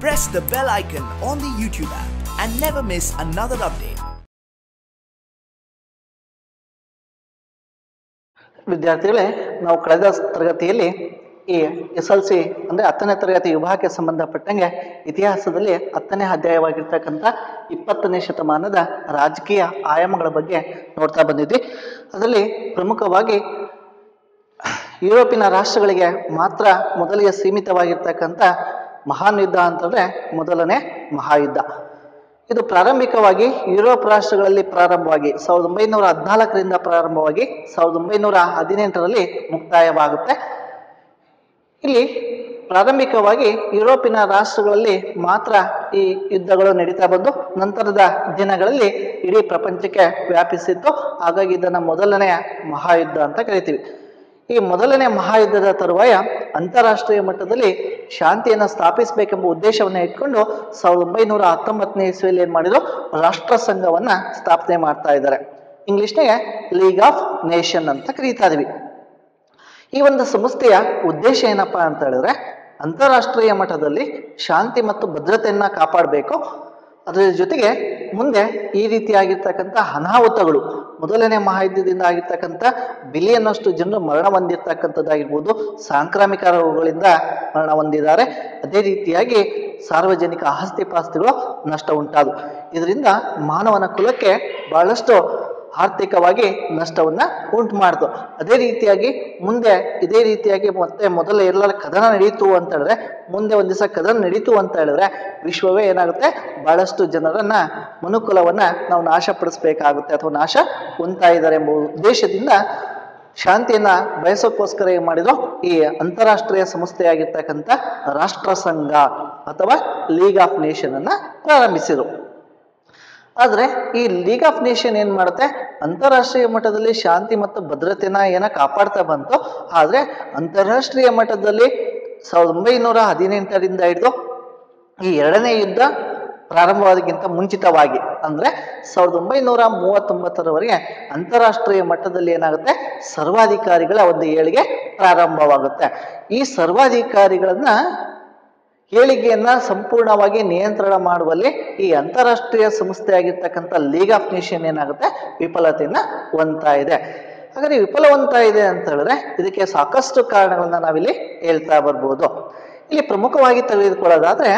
press the bell icon on the YouTube app and never miss another update. ವಿದ್ಯಾರ್ಥಿಗಳೇ ನಾವು ಕಳೆದ ತರಗತಿಯಲ್ಲಿ ಈ ಎಸ್ ಎಲ್ ಸಿ ಅಂದರೆ ಹತ್ತನೇ ತರಗತಿ ವಿಭಾಗಕ್ಕೆ ಸಂಬಂಧಪಟ್ಟಂಗೆ ಇತಿಹಾಸದಲ್ಲಿ ಹತ್ತನೇ ಅಧ್ಯಾಯವಾಗಿರ್ತಕ್ಕಂಥ ಇಪ್ಪತ್ತನೇ ಶತಮಾನದ ರಾಜಕೀಯ ಆಯಾಮಗಳ ಬಗ್ಗೆ ನೋಡ್ತಾ ಬಂದಿದ್ವಿ ಅದರಲ್ಲಿ ಪ್ರಮುಖವಾಗಿ ಯುರೋಪಿನ ರಾಷ್ಟ್ರಗಳಿಗೆ ಮಾತ್ರ ಮೊದಲಿಗೆ ಸೀಮಿತವಾಗಿರ್ತಕ್ಕಂಥ ಮಹಾನ್ ಯುದ್ಧ ಅಂತಂದರೆ ಮೊದಲನೇ ಮಹಾಯುದ್ಧ ಇದು ಪ್ರಾರಂಭಿಕವಾಗಿ ಯುರೋಪ್ ರಾಷ್ಟ್ರಗಳಲ್ಲಿ ಪ್ರಾರಂಭವಾಗಿ ಸಾವಿರದ ಒಂಬೈನೂರ ಹದಿನಾಲ್ಕರಿಂದ ಪ್ರಾರಂಭವಾಗಿ ಸಾವಿರದ ಒಂಬೈನೂರ ಹದಿನೆಂಟರಲ್ಲಿ ಮುಕ್ತಾಯವಾಗುತ್ತೆ ಇಲ್ಲಿ ಪ್ರಾರಂಭಿಕವಾಗಿ ಯುರೋಪಿನ ರಾಷ್ಟ್ರಗಳಲ್ಲಿ ಮಾತ್ರ ಈ ಯುದ್ಧಗಳು ನಡೀತಾ ಬಂದು ನಂತರದ ದಿನಗಳಲ್ಲಿ ಇಡೀ ಪ್ರಪಂಚಕ್ಕೆ ವ್ಯಾಪಿಸಿತ್ತು ಹಾಗಾಗಿ ಇದನ್ನು ಮೊದಲನೆಯ ಮಹಾಯುದ್ಧ ಅಂತ ಕರಿತೀವಿ ಈ ಮೊದಲನೇ ಮಹಾಯುದ್ಧದ ತರುವಾಯ ಅಂತಾರಾಷ್ಟ್ರೀಯ ಮಟ್ಟದಲ್ಲಿ ಶಾಂತಿಯನ್ನು ಸ್ಥಾಪಿಸಬೇಕೆಂಬ ಉದ್ದೇಶವನ್ನು ಇಟ್ಕೊಂಡು ಸಾವಿರದ ಒಂಬೈನೂರ ಹತ್ತೊಂಬತ್ತನೇ ಇಸ್ವಿಯಲ್ಲಿ ಏನು ಮಾಡಿದ್ರು ರಾಷ್ಟ್ರ ಸಂಘವನ್ನ ಸ್ಥಾಪನೆ ಮಾಡ್ತಾ ಇದ್ದಾರೆ ಇಂಗ್ಲಿಷ್ನಾಗೆ ಲೀಗ್ ಆಫ್ ನೇಷನ್ ಅಂತ ಕರೀತಾ ಇದೀವಿ ಈ ಒಂದು ಸಂಸ್ಥೆಯ ಉದ್ದೇಶ ಏನಪ್ಪಾ ಅಂತ ಹೇಳಿದ್ರೆ ಅಂತಾರಾಷ್ಟ್ರೀಯ ಮಟ್ಟದಲ್ಲಿ ಶಾಂತಿ ಮತ್ತು ಭದ್ರತೆಯನ್ನ ಕಾಪಾಡಬೇಕು ಅದರ ಜೊತೆಗೆ ಮುಂದೆ ಈ ರೀತಿಯಾಗಿರ್ತಕ್ಕಂಥ ಅನಾಹುತಗಳು ಮೊದಲನೇ ಮಹಾಯುದ್ಧದಿಂದ ಆಗಿರ್ತಕ್ಕಂಥ ಬಿಲಿಯನ್ನಷ್ಟು ಜನರು ಮರಣ ಹೊಂದಿರ್ತಕ್ಕಂಥದ್ದಾಗಿರ್ಬೋದು ಸಾಂಕ್ರಾಮಿಕ ರೋಗಗಳಿಂದ ಮರಣ ಹೊಂದಿದ್ದಾರೆ ಅದೇ ರೀತಿಯಾಗಿ ಸಾರ್ವಜನಿಕ ಆಸ್ತಿ ಪಾಸ್ತಿಗಳು ನಷ್ಟ ಉಂಟಾದವು ಇದರಿಂದ ಮಾನವನ ಕುಲಕ್ಕೆ ಬಹಳಷ್ಟು ಆರ್ಥಿಕವಾಗಿ ನಷ್ಟವನ್ನ ಉಂಟು ಮಾಡ್ತು ಅದೇ ರೀತಿಯಾಗಿ ಮುಂದೆ ಇದೇ ರೀತಿಯಾಗಿ ಮತ್ತೆ ಮೊದಲ ಎಲ್ಲ ಕದನ ನಡೀತು ಅಂತ ಹೇಳಿದ್ರೆ ಮುಂದೆ ಒಂದ್ ದಿವಸ ಕದನ ನಡೀತು ಅಂತ ಹೇಳಿದ್ರೆ ವಿಶ್ವವೇ ಏನಾಗುತ್ತೆ ಬಹಳಷ್ಟು ಜನರನ್ನ ಮನುಕುಲವನ್ನ ನಾವು ನಾಶಪಡಿಸ್ಬೇಕಾಗುತ್ತೆ ಅಥವಾ ನಾಶ ಹೊಂದ್ತಾ ಇದ್ದಾರೆ ಎಂಬ ಉದ್ದೇಶದಿಂದ ಶಾಂತಿಯನ್ನ ಬಯಸೋಕ್ಕೋಸ್ಕರ ಏನ್ ಮಾಡಿದ್ರು ಈ ಅಂತಾರಾಷ್ಟ್ರೀಯ ಸಂಸ್ಥೆಯಾಗಿರ್ತಕ್ಕಂಥ ರಾಷ್ಟ್ರ ಸಂಘ ಅಥವಾ ಲೀಗ್ ಆಫ್ ನೇಷನ್ ಅನ್ನ ಪ್ರಾರಂಭಿಸಿದ್ರು ಆದ್ರೆ ಈ ಲೀಗ್ ಆಫ್ ನೇಷನ್ ಏನ್ ಮಾಡುತ್ತೆ ಅಂತಾರಾಷ್ಟ್ರೀಯ ಮಟ್ಟದಲ್ಲಿ ಶಾಂತಿ ಮತ್ತು ಭದ್ರತೆನ ಏನ ಕಾಪಾಡ್ತಾ ಬಂತು ಆದ್ರೆ ಅಂತಾರಾಷ್ಟ್ರೀಯ ಮಟ್ಟದಲ್ಲಿ ಸಾವಿರದ ಒಂಬೈನೂರ ಹದಿನೆಂಟರಿಂದ ಹಿಡಿದು ಈ ಎರಡನೇ ಯುದ್ಧ ಪ್ರಾರಂಭವಾದಕ್ಕಿಂತ ಮುಂಚಿತವಾಗಿ ಅಂದ್ರೆ ಸಾವಿರದ ಒಂಬೈನೂರ ಮೂವತ್ತೊಂಬತ್ತರವರೆಗೆ ಅಂತಾರಾಷ್ಟ್ರೀಯ ಮಟ್ಟದಲ್ಲಿ ಏನಾಗುತ್ತೆ ಸರ್ವಾಧಿಕಾರಿಗಳ ಒಂದು ಏಳಿಗೆ ಪ್ರಾರಂಭವಾಗುತ್ತೆ ಈ ಸರ್ವಾಧಿಕಾರಿಗಳನ್ನ ಏಳಿಗೆಯನ್ನ ಸಂಪೂರ್ಣವಾಗಿ ನಿಯಂತ್ರಣ ಮಾಡುವಲ್ಲಿ ಈ ಅಂತಾರಾಷ್ಟ್ರೀಯ ಸಂಸ್ಥೆಯಾಗಿರ್ತಕ್ಕಂಥ ಲೀಗ್ ಆಫ್ ನೇಷನ್ ಏನಾಗುತ್ತೆ ವಿಫಲತೆಯನ್ನ ಹೊಂದ್ತಾ ಇದೆ ಹಾಗಾದ್ರೆ ವಿಫಲ ಹೊಂದ್ತಾ ಇದೆ ಅಂತ ಹೇಳಿದ್ರೆ ಇದಕ್ಕೆ ಸಾಕಷ್ಟು ಕಾರಣಗಳನ್ನ ನಾವಿಲ್ಲಿ ಹೇಳ್ತಾ ಬರ್ಬೋದು ಇಲ್ಲಿ ಪ್ರಮುಖವಾಗಿ ತೆಗೆದುಕೊಳ್ಳೋದಾದ್ರೆ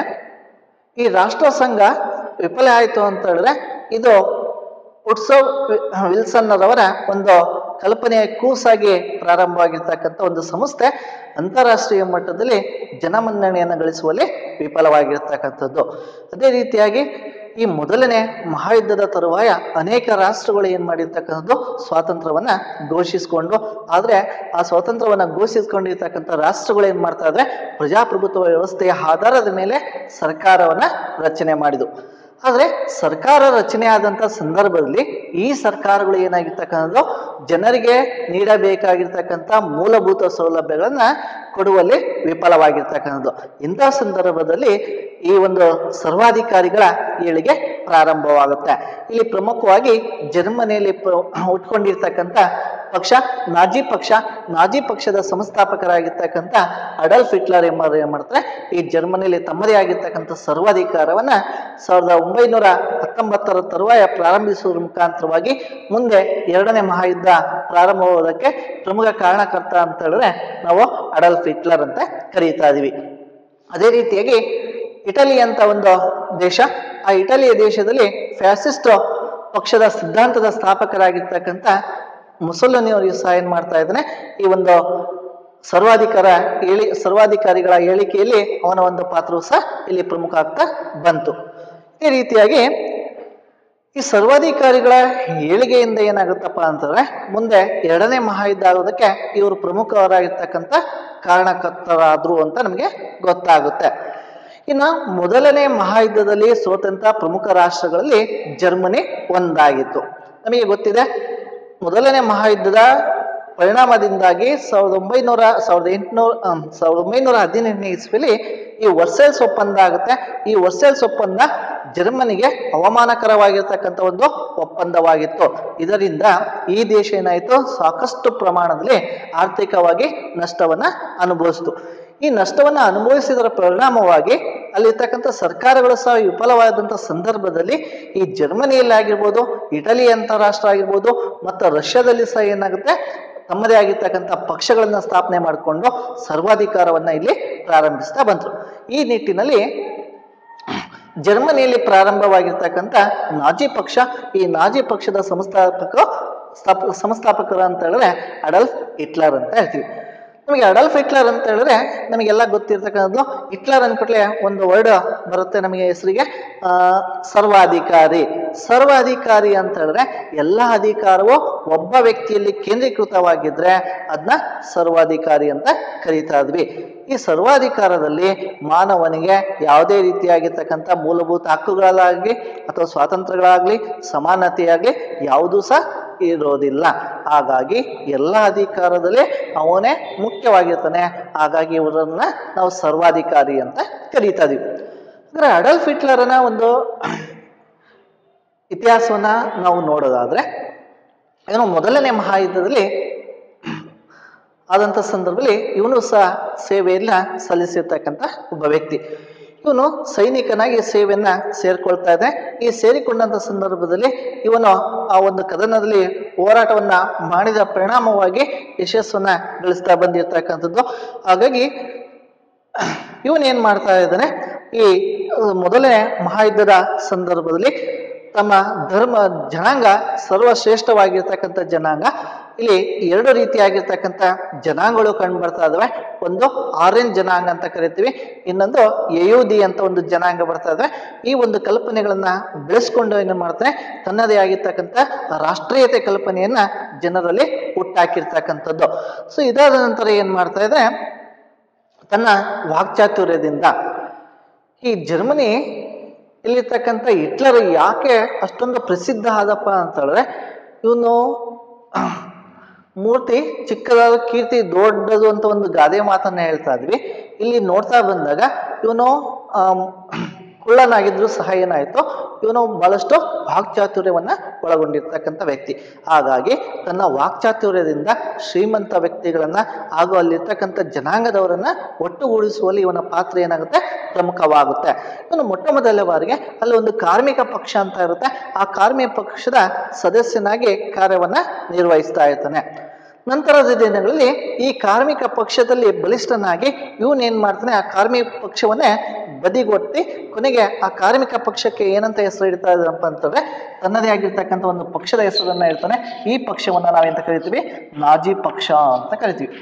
ಈ ರಾಷ್ಟ್ರ ಸಂಘ ವಿಫಲ ಆಯಿತು ಅಂತ ಹೇಳಿದ್ರೆ ಇದು ಉತ್ಸವ್ ವಿಲ್ಸನ್ ರವರ ಒಂದು ಕಲ್ಪನೆಯ ಕೂಸಾಗಿ ಪ್ರಾರಂಭವಾಗಿರ್ತಕ್ಕಂಥ ಒಂದು ಸಂಸ್ಥೆ ಅಂತಾರಾಷ್ಟ್ರೀಯ ಮಟ್ಟದಲ್ಲಿ ಜನಮನ್ನಣೆಯನ್ನು ಗಳಿಸುವಲ್ಲಿ ವಿಫಲವಾಗಿರ್ತಕ್ಕಂಥದ್ದು ಅದೇ ರೀತಿಯಾಗಿ ಈ ಮೊದಲನೇ ಮಹಾಯುದ್ಧದ ತರುವಾಯ ಅನೇಕ ರಾಷ್ಟ್ರಗಳು ಏನ್ ಮಾಡಿರ್ತಕ್ಕಂಥದ್ದು ಸ್ವಾತಂತ್ರ್ಯವನ್ನ ಘೋಷಿಸಿಕೊಂಡು ಆದ್ರೆ ಆ ಸ್ವಾತಂತ್ರ್ಯವನ್ನ ಘೋಷಿಸಿಕೊಂಡಿರ್ತಕ್ಕಂಥ ರಾಷ್ಟ್ರಗಳು ಏನ್ ಮಾಡ್ತಾ ಇದ್ರೆ ಪ್ರಜಾಪ್ರಭುತ್ವ ವ್ಯವಸ್ಥೆಯ ಆಧಾರದ ಮೇಲೆ ಸರ್ಕಾರವನ್ನ ರಚನೆ ಮಾಡಿದು ಆದ್ರೆ ಸರ್ಕಾರ ರಚನೆ ಆದಂತ ಸಂದರ್ಭದಲ್ಲಿ ಈ ಸರ್ಕಾರಗಳು ಏನಾಗಿರ್ತಕ್ಕಂಥದ್ದು ಜನರಿಗೆ ನೀಡಬೇಕಾಗಿರ್ತಕ್ಕಂಥ ಮೂಲಭೂತ ಸೌಲಭ್ಯಗಳನ್ನ ಕೊಡುವಲ್ಲಿ ವಿಫಲವಾಗಿರ್ತಕ್ಕಂಥದ್ದು ಇಂಥ ಸಂದರ್ಭದಲ್ಲಿ ಈ ಒಂದು ಸರ್ವಾಧಿಕಾರಿಗಳ ಏಳಿಗೆ ಪ್ರಾರಂಭವಾಗುತ್ತೆ ಇಲ್ಲಿ ಪ್ರಮುಖವಾಗಿ ಜರ್ಮನಿಯಲ್ಲಿ ಪ್ರ- ಹುಟ್ಕೊಂಡಿರ್ತಕ್ಕಂಥ ಪಕ್ಷ ನಾಜಿ ಪಕ್ಷ ನಾಜಿ ಪಕ್ಷದ ಸಂಸ್ಥಾಪಕರಾಗಿರ್ತಕ್ಕಂಥ ಅಡಲ್ಫ್ ಹಿಟ್ಲರ್ ಎಂಬರು ಏನ್ ಮಾಡ್ತಾರೆ ಈ ಜರ್ಮನಿಯಲ್ಲಿ ತಮ್ಮದೇ ಆಗಿರ್ತಕ್ಕಂಥ ಸರ್ವಾಧಿಕಾರವನ್ನ ಸಾವಿರದ ಒಂಬೈನೂರ ಹತ್ತೊಂಬತ್ತರ ತರುವಾಯ ಪ್ರಾರಂಭಿಸುವ ಮುಖಾಂತರವಾಗಿ ಮುಂದೆ ಎರಡನೇ ಮಹಾಯುದ್ಧ ಪ್ರಾರಂಭವಾಗೋದಕ್ಕೆ ಪ್ರಮುಖ ಕಾರಣಕರ್ತ ಅಂತ ಹೇಳಿದ್ರೆ ನಾವು ಅಡಲ್ಫ್ ಹಿಟ್ಲರ್ ಅಂತ ಕರೀತಾ ಇದೀವಿ ಅದೇ ರೀತಿಯಾಗಿ ಇಟಲಿ ಅಂತ ಒಂದು ದೇಶ ಆ ಇಟಲಿಯ ದೇಶದಲ್ಲಿ ಫ್ಯಾಸಿಸ್ಟ್ ಪಕ್ಷದ ಸಿದ್ಧಾಂತದ ಸ್ಥಾಪಕರಾಗಿರ್ತಕ್ಕಂಥ ಮುಸೊಲಿನಿಯವರು ಸಹ ಏನ್ ಮಾಡ್ತಾ ಇದ್ದಾನೆ ಈ ಒಂದು ಸರ್ವಾಧಿಕಾರ ಹೇಳಿ ಸರ್ವಾಧಿಕಾರಿಗಳ ಹೇಳಿಕೆಯಲ್ಲಿ ಅವನ ಒಂದು ಪಾತ್ರವು ಸಹ ಇಲ್ಲಿ ಪ್ರಮುಖ ಆಗ್ತಾ ಬಂತು ಈ ರೀತಿಯಾಗಿ ಈ ಸರ್ವಾಧಿಕಾರಿಗಳ ಏಳಿಗೆಯಿಂದ ಏನಾಗುತ್ತಪ್ಪ ಅಂತಂದ್ರೆ ಮುಂದೆ ಎರಡನೇ ಮಹಾಯುದ್ಧ ಆಗೋದಕ್ಕೆ ಇವರು ಪ್ರಮುಖರಾಗಿರ್ತಕ್ಕಂಥ ಕಾರಣಕರ್ತರಾದ್ರು ಅಂತ ನಮಗೆ ಗೊತ್ತಾಗುತ್ತೆ ಇನ್ನು ಮೊದಲನೇ ಮಹಾಯುದ್ಧದಲ್ಲಿ ಸೋತಂತ ಪ್ರಮುಖ ರಾಷ್ಟ್ರಗಳಲ್ಲಿ ಜರ್ಮನಿ ಒಂದಾಗಿತ್ತು ನಮಗೆ ಗೊತ್ತಿದೆ ಮೊದಲನೇ ಮಹಾಯುದ್ಧದ ಪರಿಣಾಮದಿಂದಾಗಿ ಸಾವಿರದ ಒಂಬೈನೂರ ಸಾವಿರದ ಎಂಟುನೂರ ಸಾವಿರದ ಒಂಬೈನೂರ ಹದಿನೆಂಟನೇ ಇಸ್ವಿಲಿ ಈ ವರ್ಸೆಲ್ಸ್ ಒಪ್ಪಂದ ಆಗುತ್ತೆ ಈ ವರ್ಸೆಲ್ಸ್ ಒಪ್ಪಂದ ಜರ್ಮನಿಗೆ ಅವಮಾನಕರವಾಗಿರ್ತಕ್ಕಂಥ ಒಂದು ಒಪ್ಪಂದವಾಗಿತ್ತು ಇದರಿಂದ ಈ ದೇಶ ಏನಾಯಿತು ಸಾಕಷ್ಟು ಪ್ರಮಾಣದಲ್ಲಿ ಆರ್ಥಿಕವಾಗಿ ನಷ್ಟವನ್ನ ಅನುಭವಿಸಿತು ಈ ನಷ್ಟವನ್ನು ಅನುಭವಿಸಿದರ ಪರಿಣಾಮವಾಗಿ ಅಲ್ಲಿರ್ತಕ್ಕಂಥ ಸರ್ಕಾರಗಳು ಸಹ ವಿಫಲವಾದಂಥ ಸಂದರ್ಭದಲ್ಲಿ ಈ ಜರ್ಮನಿಯಲ್ಲಿ ಆಗಿರ್ಬೋದು ಇಟಲಿ ಅಂತ ರಾಷ್ಟ್ರ ಆಗಿರ್ಬೋದು ಮತ್ತು ರಷ್ಯಾದಲ್ಲಿ ಸಹ ಏನಾಗುತ್ತೆ ತಮ್ಮದೇ ಆಗಿರ್ತಕ್ಕಂಥ ಪಕ್ಷಗಳನ್ನು ಸ್ಥಾಪನೆ ಮಾಡಿಕೊಂಡು ಸರ್ವಾಧಿಕಾರವನ್ನ ಇಲ್ಲಿ ಪ್ರಾರಂಭಿಸ್ತಾ ಬಂದರು ಈ ನಿಟ್ಟಿನಲ್ಲಿ ಜರ್ಮನಿಯಲ್ಲಿ ಪ್ರಾರಂಭವಾಗಿರ್ತಕ್ಕಂಥ ನಾಜಿ ಪಕ್ಷ ಈ ನಾಜಿ ಪಕ್ಷದ ಸಂಸ್ಥಾಪಕ ಸ್ಥಾಪ ಸಂಸ್ಥಾಪಕರು ಅಂತ ಹೇಳಿದ್ರೆ ಅಡಲ್ಫ್ ಹಿಟ್ಲರ್ ಅಂತ ಹೇಳ್ತೀವಿ ನಮಗೆ ಅಡಲ್ಫ್ ಹಿಟ್ಲರ್ ಅಂತ ಹೇಳಿದ್ರೆ ನಮಗೆಲ್ಲ ಗೊತ್ತಿರ್ತಕ್ಕಂಥದ್ದು ಹಿಟ್ಲರ್ ಅಂದ್ಕೊಟ್ಲೆ ಒಂದು ವರ್ಡ್ ಬರುತ್ತೆ ನಮಗೆ ಹೆಸರಿಗೆ ಆ, ಸರ್ವಾಧಿಕಾರಿ ಸರ್ವಾಧಿಕಾರಿ ಅಂತ ಹೇಳಿದ್ರೆ ಎಲ್ಲ ಅಧಿಕಾರವು ಒಬ್ಬ ವ್ಯಕ್ತಿಯಲ್ಲಿ ಕೇಂದ್ರೀಕೃತವಾಗಿದ್ರೆ ಅದನ್ನ ಸರ್ವಾಧಿಕಾರಿ ಅಂತ ಕರೀತಾ ಇದ್ವಿ ಈ ಸರ್ವಾಧಿಕಾರದಲ್ಲಿ ಮಾನವನಿಗೆ ಯಾವುದೇ ರೀತಿಯಾಗಿರ್ತಕ್ಕಂಥ ಮೂಲಭೂತ ಹಕ್ಕುಗಳಾಗಲಿ ಅಥವಾ ಸ್ವಾತಂತ್ರ್ಯಗಳಾಗಲಿ ಸಮಾನತೆಯಾಗಲಿ ಯಾವುದೂ ಸಹ ಇರೋದಿಲ್ಲ ಹಾಗಾಗಿ ಎಲ್ಲ ಅಧಿಕಾರದಲ್ಲಿ ಅವನೇ ಮುಖ್ಯವಾಗಿರ್ತಾನೆ ಹಾಗಾಗಿ ಇವರನ್ನ ನಾವು ಸರ್ವಾಧಿಕಾರಿ ಅಂತ ಕರೀತಾ ಇದೀವಿ ಅಂದ್ರೆ ಅಡಲ್ಫ್ ಹಿಟ್ಲರನ ಒಂದು ಇತಿಹಾಸವನ್ನ ನಾವು ನೋಡೋದಾದ್ರೆ ಏನು ಮೊದಲನೇ ಮಹಾಯುದ್ಧದಲ್ಲಿ ಆದಂಥ ಸಂದರ್ಭದಲ್ಲಿ ಇವನು ಸಹ ಸೇವೆಯನ್ನ ಸಲ್ಲಿಸಿರ್ತಕ್ಕಂಥ ಒಬ್ಬ ವ್ಯಕ್ತಿ ಇವನು ಸೈನಿಕನಾಗಿ ಸೇವೆಯನ್ನ ಸೇರ್ಕೊಳ್ತಾ ಇದೆ ಈ ಸೇರಿಕೊಂಡಂಥ ಸಂದರ್ಭದಲ್ಲಿ ಇವನು ಆ ಒಂದು ಕದನದಲ್ಲಿ ಹೋರಾಟವನ್ನ ಮಾಡಿದ ಪರಿಣಾಮವಾಗಿ ಯಶಸ್ಸನ್ನ ಗಳಿಸ್ತಾ ಬಂದಿರತಕ್ಕಂಥದ್ದು ಹಾಗಾಗಿ ಇವನ್ ಏನ್ ಮಾಡ್ತಾ ಇದ್ದಾನೆ ಈ ಅಹ್, ಮೊದಲನೇ ಮಹಾಯುದ್ಧದ ಸಂದರ್ಭದಲ್ಲಿ ತಮ್ಮ ಧರ್ಮ ಜನಾಂಗ ಸರ್ವಶ್ರೇಷ್ಠವಾಗಿರ್ತಕ್ಕಂಥ ಜನಾಂಗ ಇಲ್ಲಿ ಎರಡು ರೀತಿಯಾಗಿರ್ತಕ್ಕಂಥ ಜನಾಂಗಗಳು ಕಂಡು ಬರ್ತಾ ಇದಾವೆ ಒಂದು ಆರೆಂಜ್ ಜನಾಂಗ ಅಂತ ಕರಿತೀವಿ ಇನ್ನೊಂದು ಯಯೂದಿ ಅಂತ ಒಂದು ಜನಾಂಗ ಬರ್ತಾ ಇದಾವೆ ಈ ಒಂದು ಕಲ್ಪನೆಗಳನ್ನ ಬೆಳೆಸ್ಕೊಂಡು ಏನು ಮಾಡ್ತಾನೆ ತನ್ನದೇ ಆಗಿರ್ತಕ್ಕಂಥ ರಾಷ್ಟ್ರೀಯತೆ ಕಲ್ಪನೆಯನ್ನ ಜನರಲ್ಲಿ ಹುಟ್ಟಾಕಿರ್ತಕ್ಕಂಥದ್ದು ಸೊ ಇದಾದ ನಂತರ ಏನ್ ಮಾಡ್ತಾ ಇದೆ ತನ್ನ ವಾಕ್ಚಾತುರ್ಯದಿಂದ ಈ ಜರ್ಮನಿ ಇಲ್ಲಿರ್ತಕ್ಕಂಥ ಹಿಟ್ಲರ್ ಯಾಕೆ ಅಷ್ಟೊಂದು ಪ್ರಸಿದ್ಧ ಆದಪ್ಪ ಅಂತ ಹೇಳಿದ್ರೆ ಇವನು ಮೂರ್ತಿ ಚಿಕ್ಕದಾದ ಕೀರ್ತಿ ದೊಡ್ಡದು ಅಂತ ಒಂದು ಗಾದೆ ಮಾತನ್ನ ಹೇಳ್ತಾ ಇದ್ವಿ ಇಲ್ಲಿ ನೋಡ್ತಾ ಬಂದಾಗ ಇವನು ಆಮ್, ಕುಳ್ಳನಾಗಿದ್ರು ಸಹ ಏನಾಯ್ತು ಇವನು ಬಹಳಷ್ಟು ವಾಕ್ಚಾತುರ್ಯವನ್ನ ಒಳಗೊಂಡಿರ್ತಕ್ಕಂಥ ವ್ಯಕ್ತಿ ಹಾಗಾಗಿ ತನ್ನ ವಾಕ್ಚಾತುರ್ಯದಿಂದ ಶ್ರೀಮಂತ ವ್ಯಕ್ತಿಗಳನ್ನ ಹಾಗೂ ಅಲ್ಲಿರ್ತಕ್ಕಂಥ ಜನಾಂಗದವರನ್ನ ಒಟ್ಟುಗೂಡಿಸುವಲ್ಲಿ ಇವನ ಪಾತ್ರ ಏನಾಗುತ್ತೆ ಪ್ರಮುಖವಾಗುತ್ತೆ ಇವನು ಮೊಟ್ಟ ಮೊದಲ ಬಾರಿಗೆ ಅಲ್ಲಿ ಒಂದು ಕಾರ್ಮಿಕ ಪಕ್ಷ ಅಂತ ಇರುತ್ತೆ ಆ ಕಾರ್ಮಿಕ ಪಕ್ಷದ ಸದಸ್ಯನಾಗಿ ಕಾರ್ಯವನ್ನ ನಿರ್ವಹಿಸ್ತಾ ಇರ್ತಾನೆ ನಂತರದ ದಿನಗಳಲ್ಲಿ ಈ ಕಾರ್ಮಿಕ ಪಕ್ಷದಲ್ಲಿ ಬಲಿಷ್ಠನಾಗಿ ಇವನ್ ಏನ್ ಮಾಡ್ತಾನೆ ಆ ಕಾರ್ಮಿಕ ಪಕ್ಷವನ್ನೇ ಬದಿಗೊತ್ತಿ ಕೊನೆಗೆ ಆ ಕಾರ್ಮಿಕ ಪಕ್ಷಕ್ಕೆ ಏನಂತ ಹೆಸರು ಇಡ್ತಾ ಇದ್ದಾರಪ್ಪ ಅಂತಂದ್ರೆ ತನ್ನದೇ ಆಗಿರ್ತಕ್ಕಂಥ ಒಂದು ಪಕ್ಷದ ಹೆಸರನ್ನ ಇಡ್ತಾನೆ ಈ ಪಕ್ಷವನ್ನ ನಾವೆಂತ ಕರಿತೀವಿ ನಾಜಿ ಪಕ್ಷ ಅಂತ ಕರಿತೀವಿ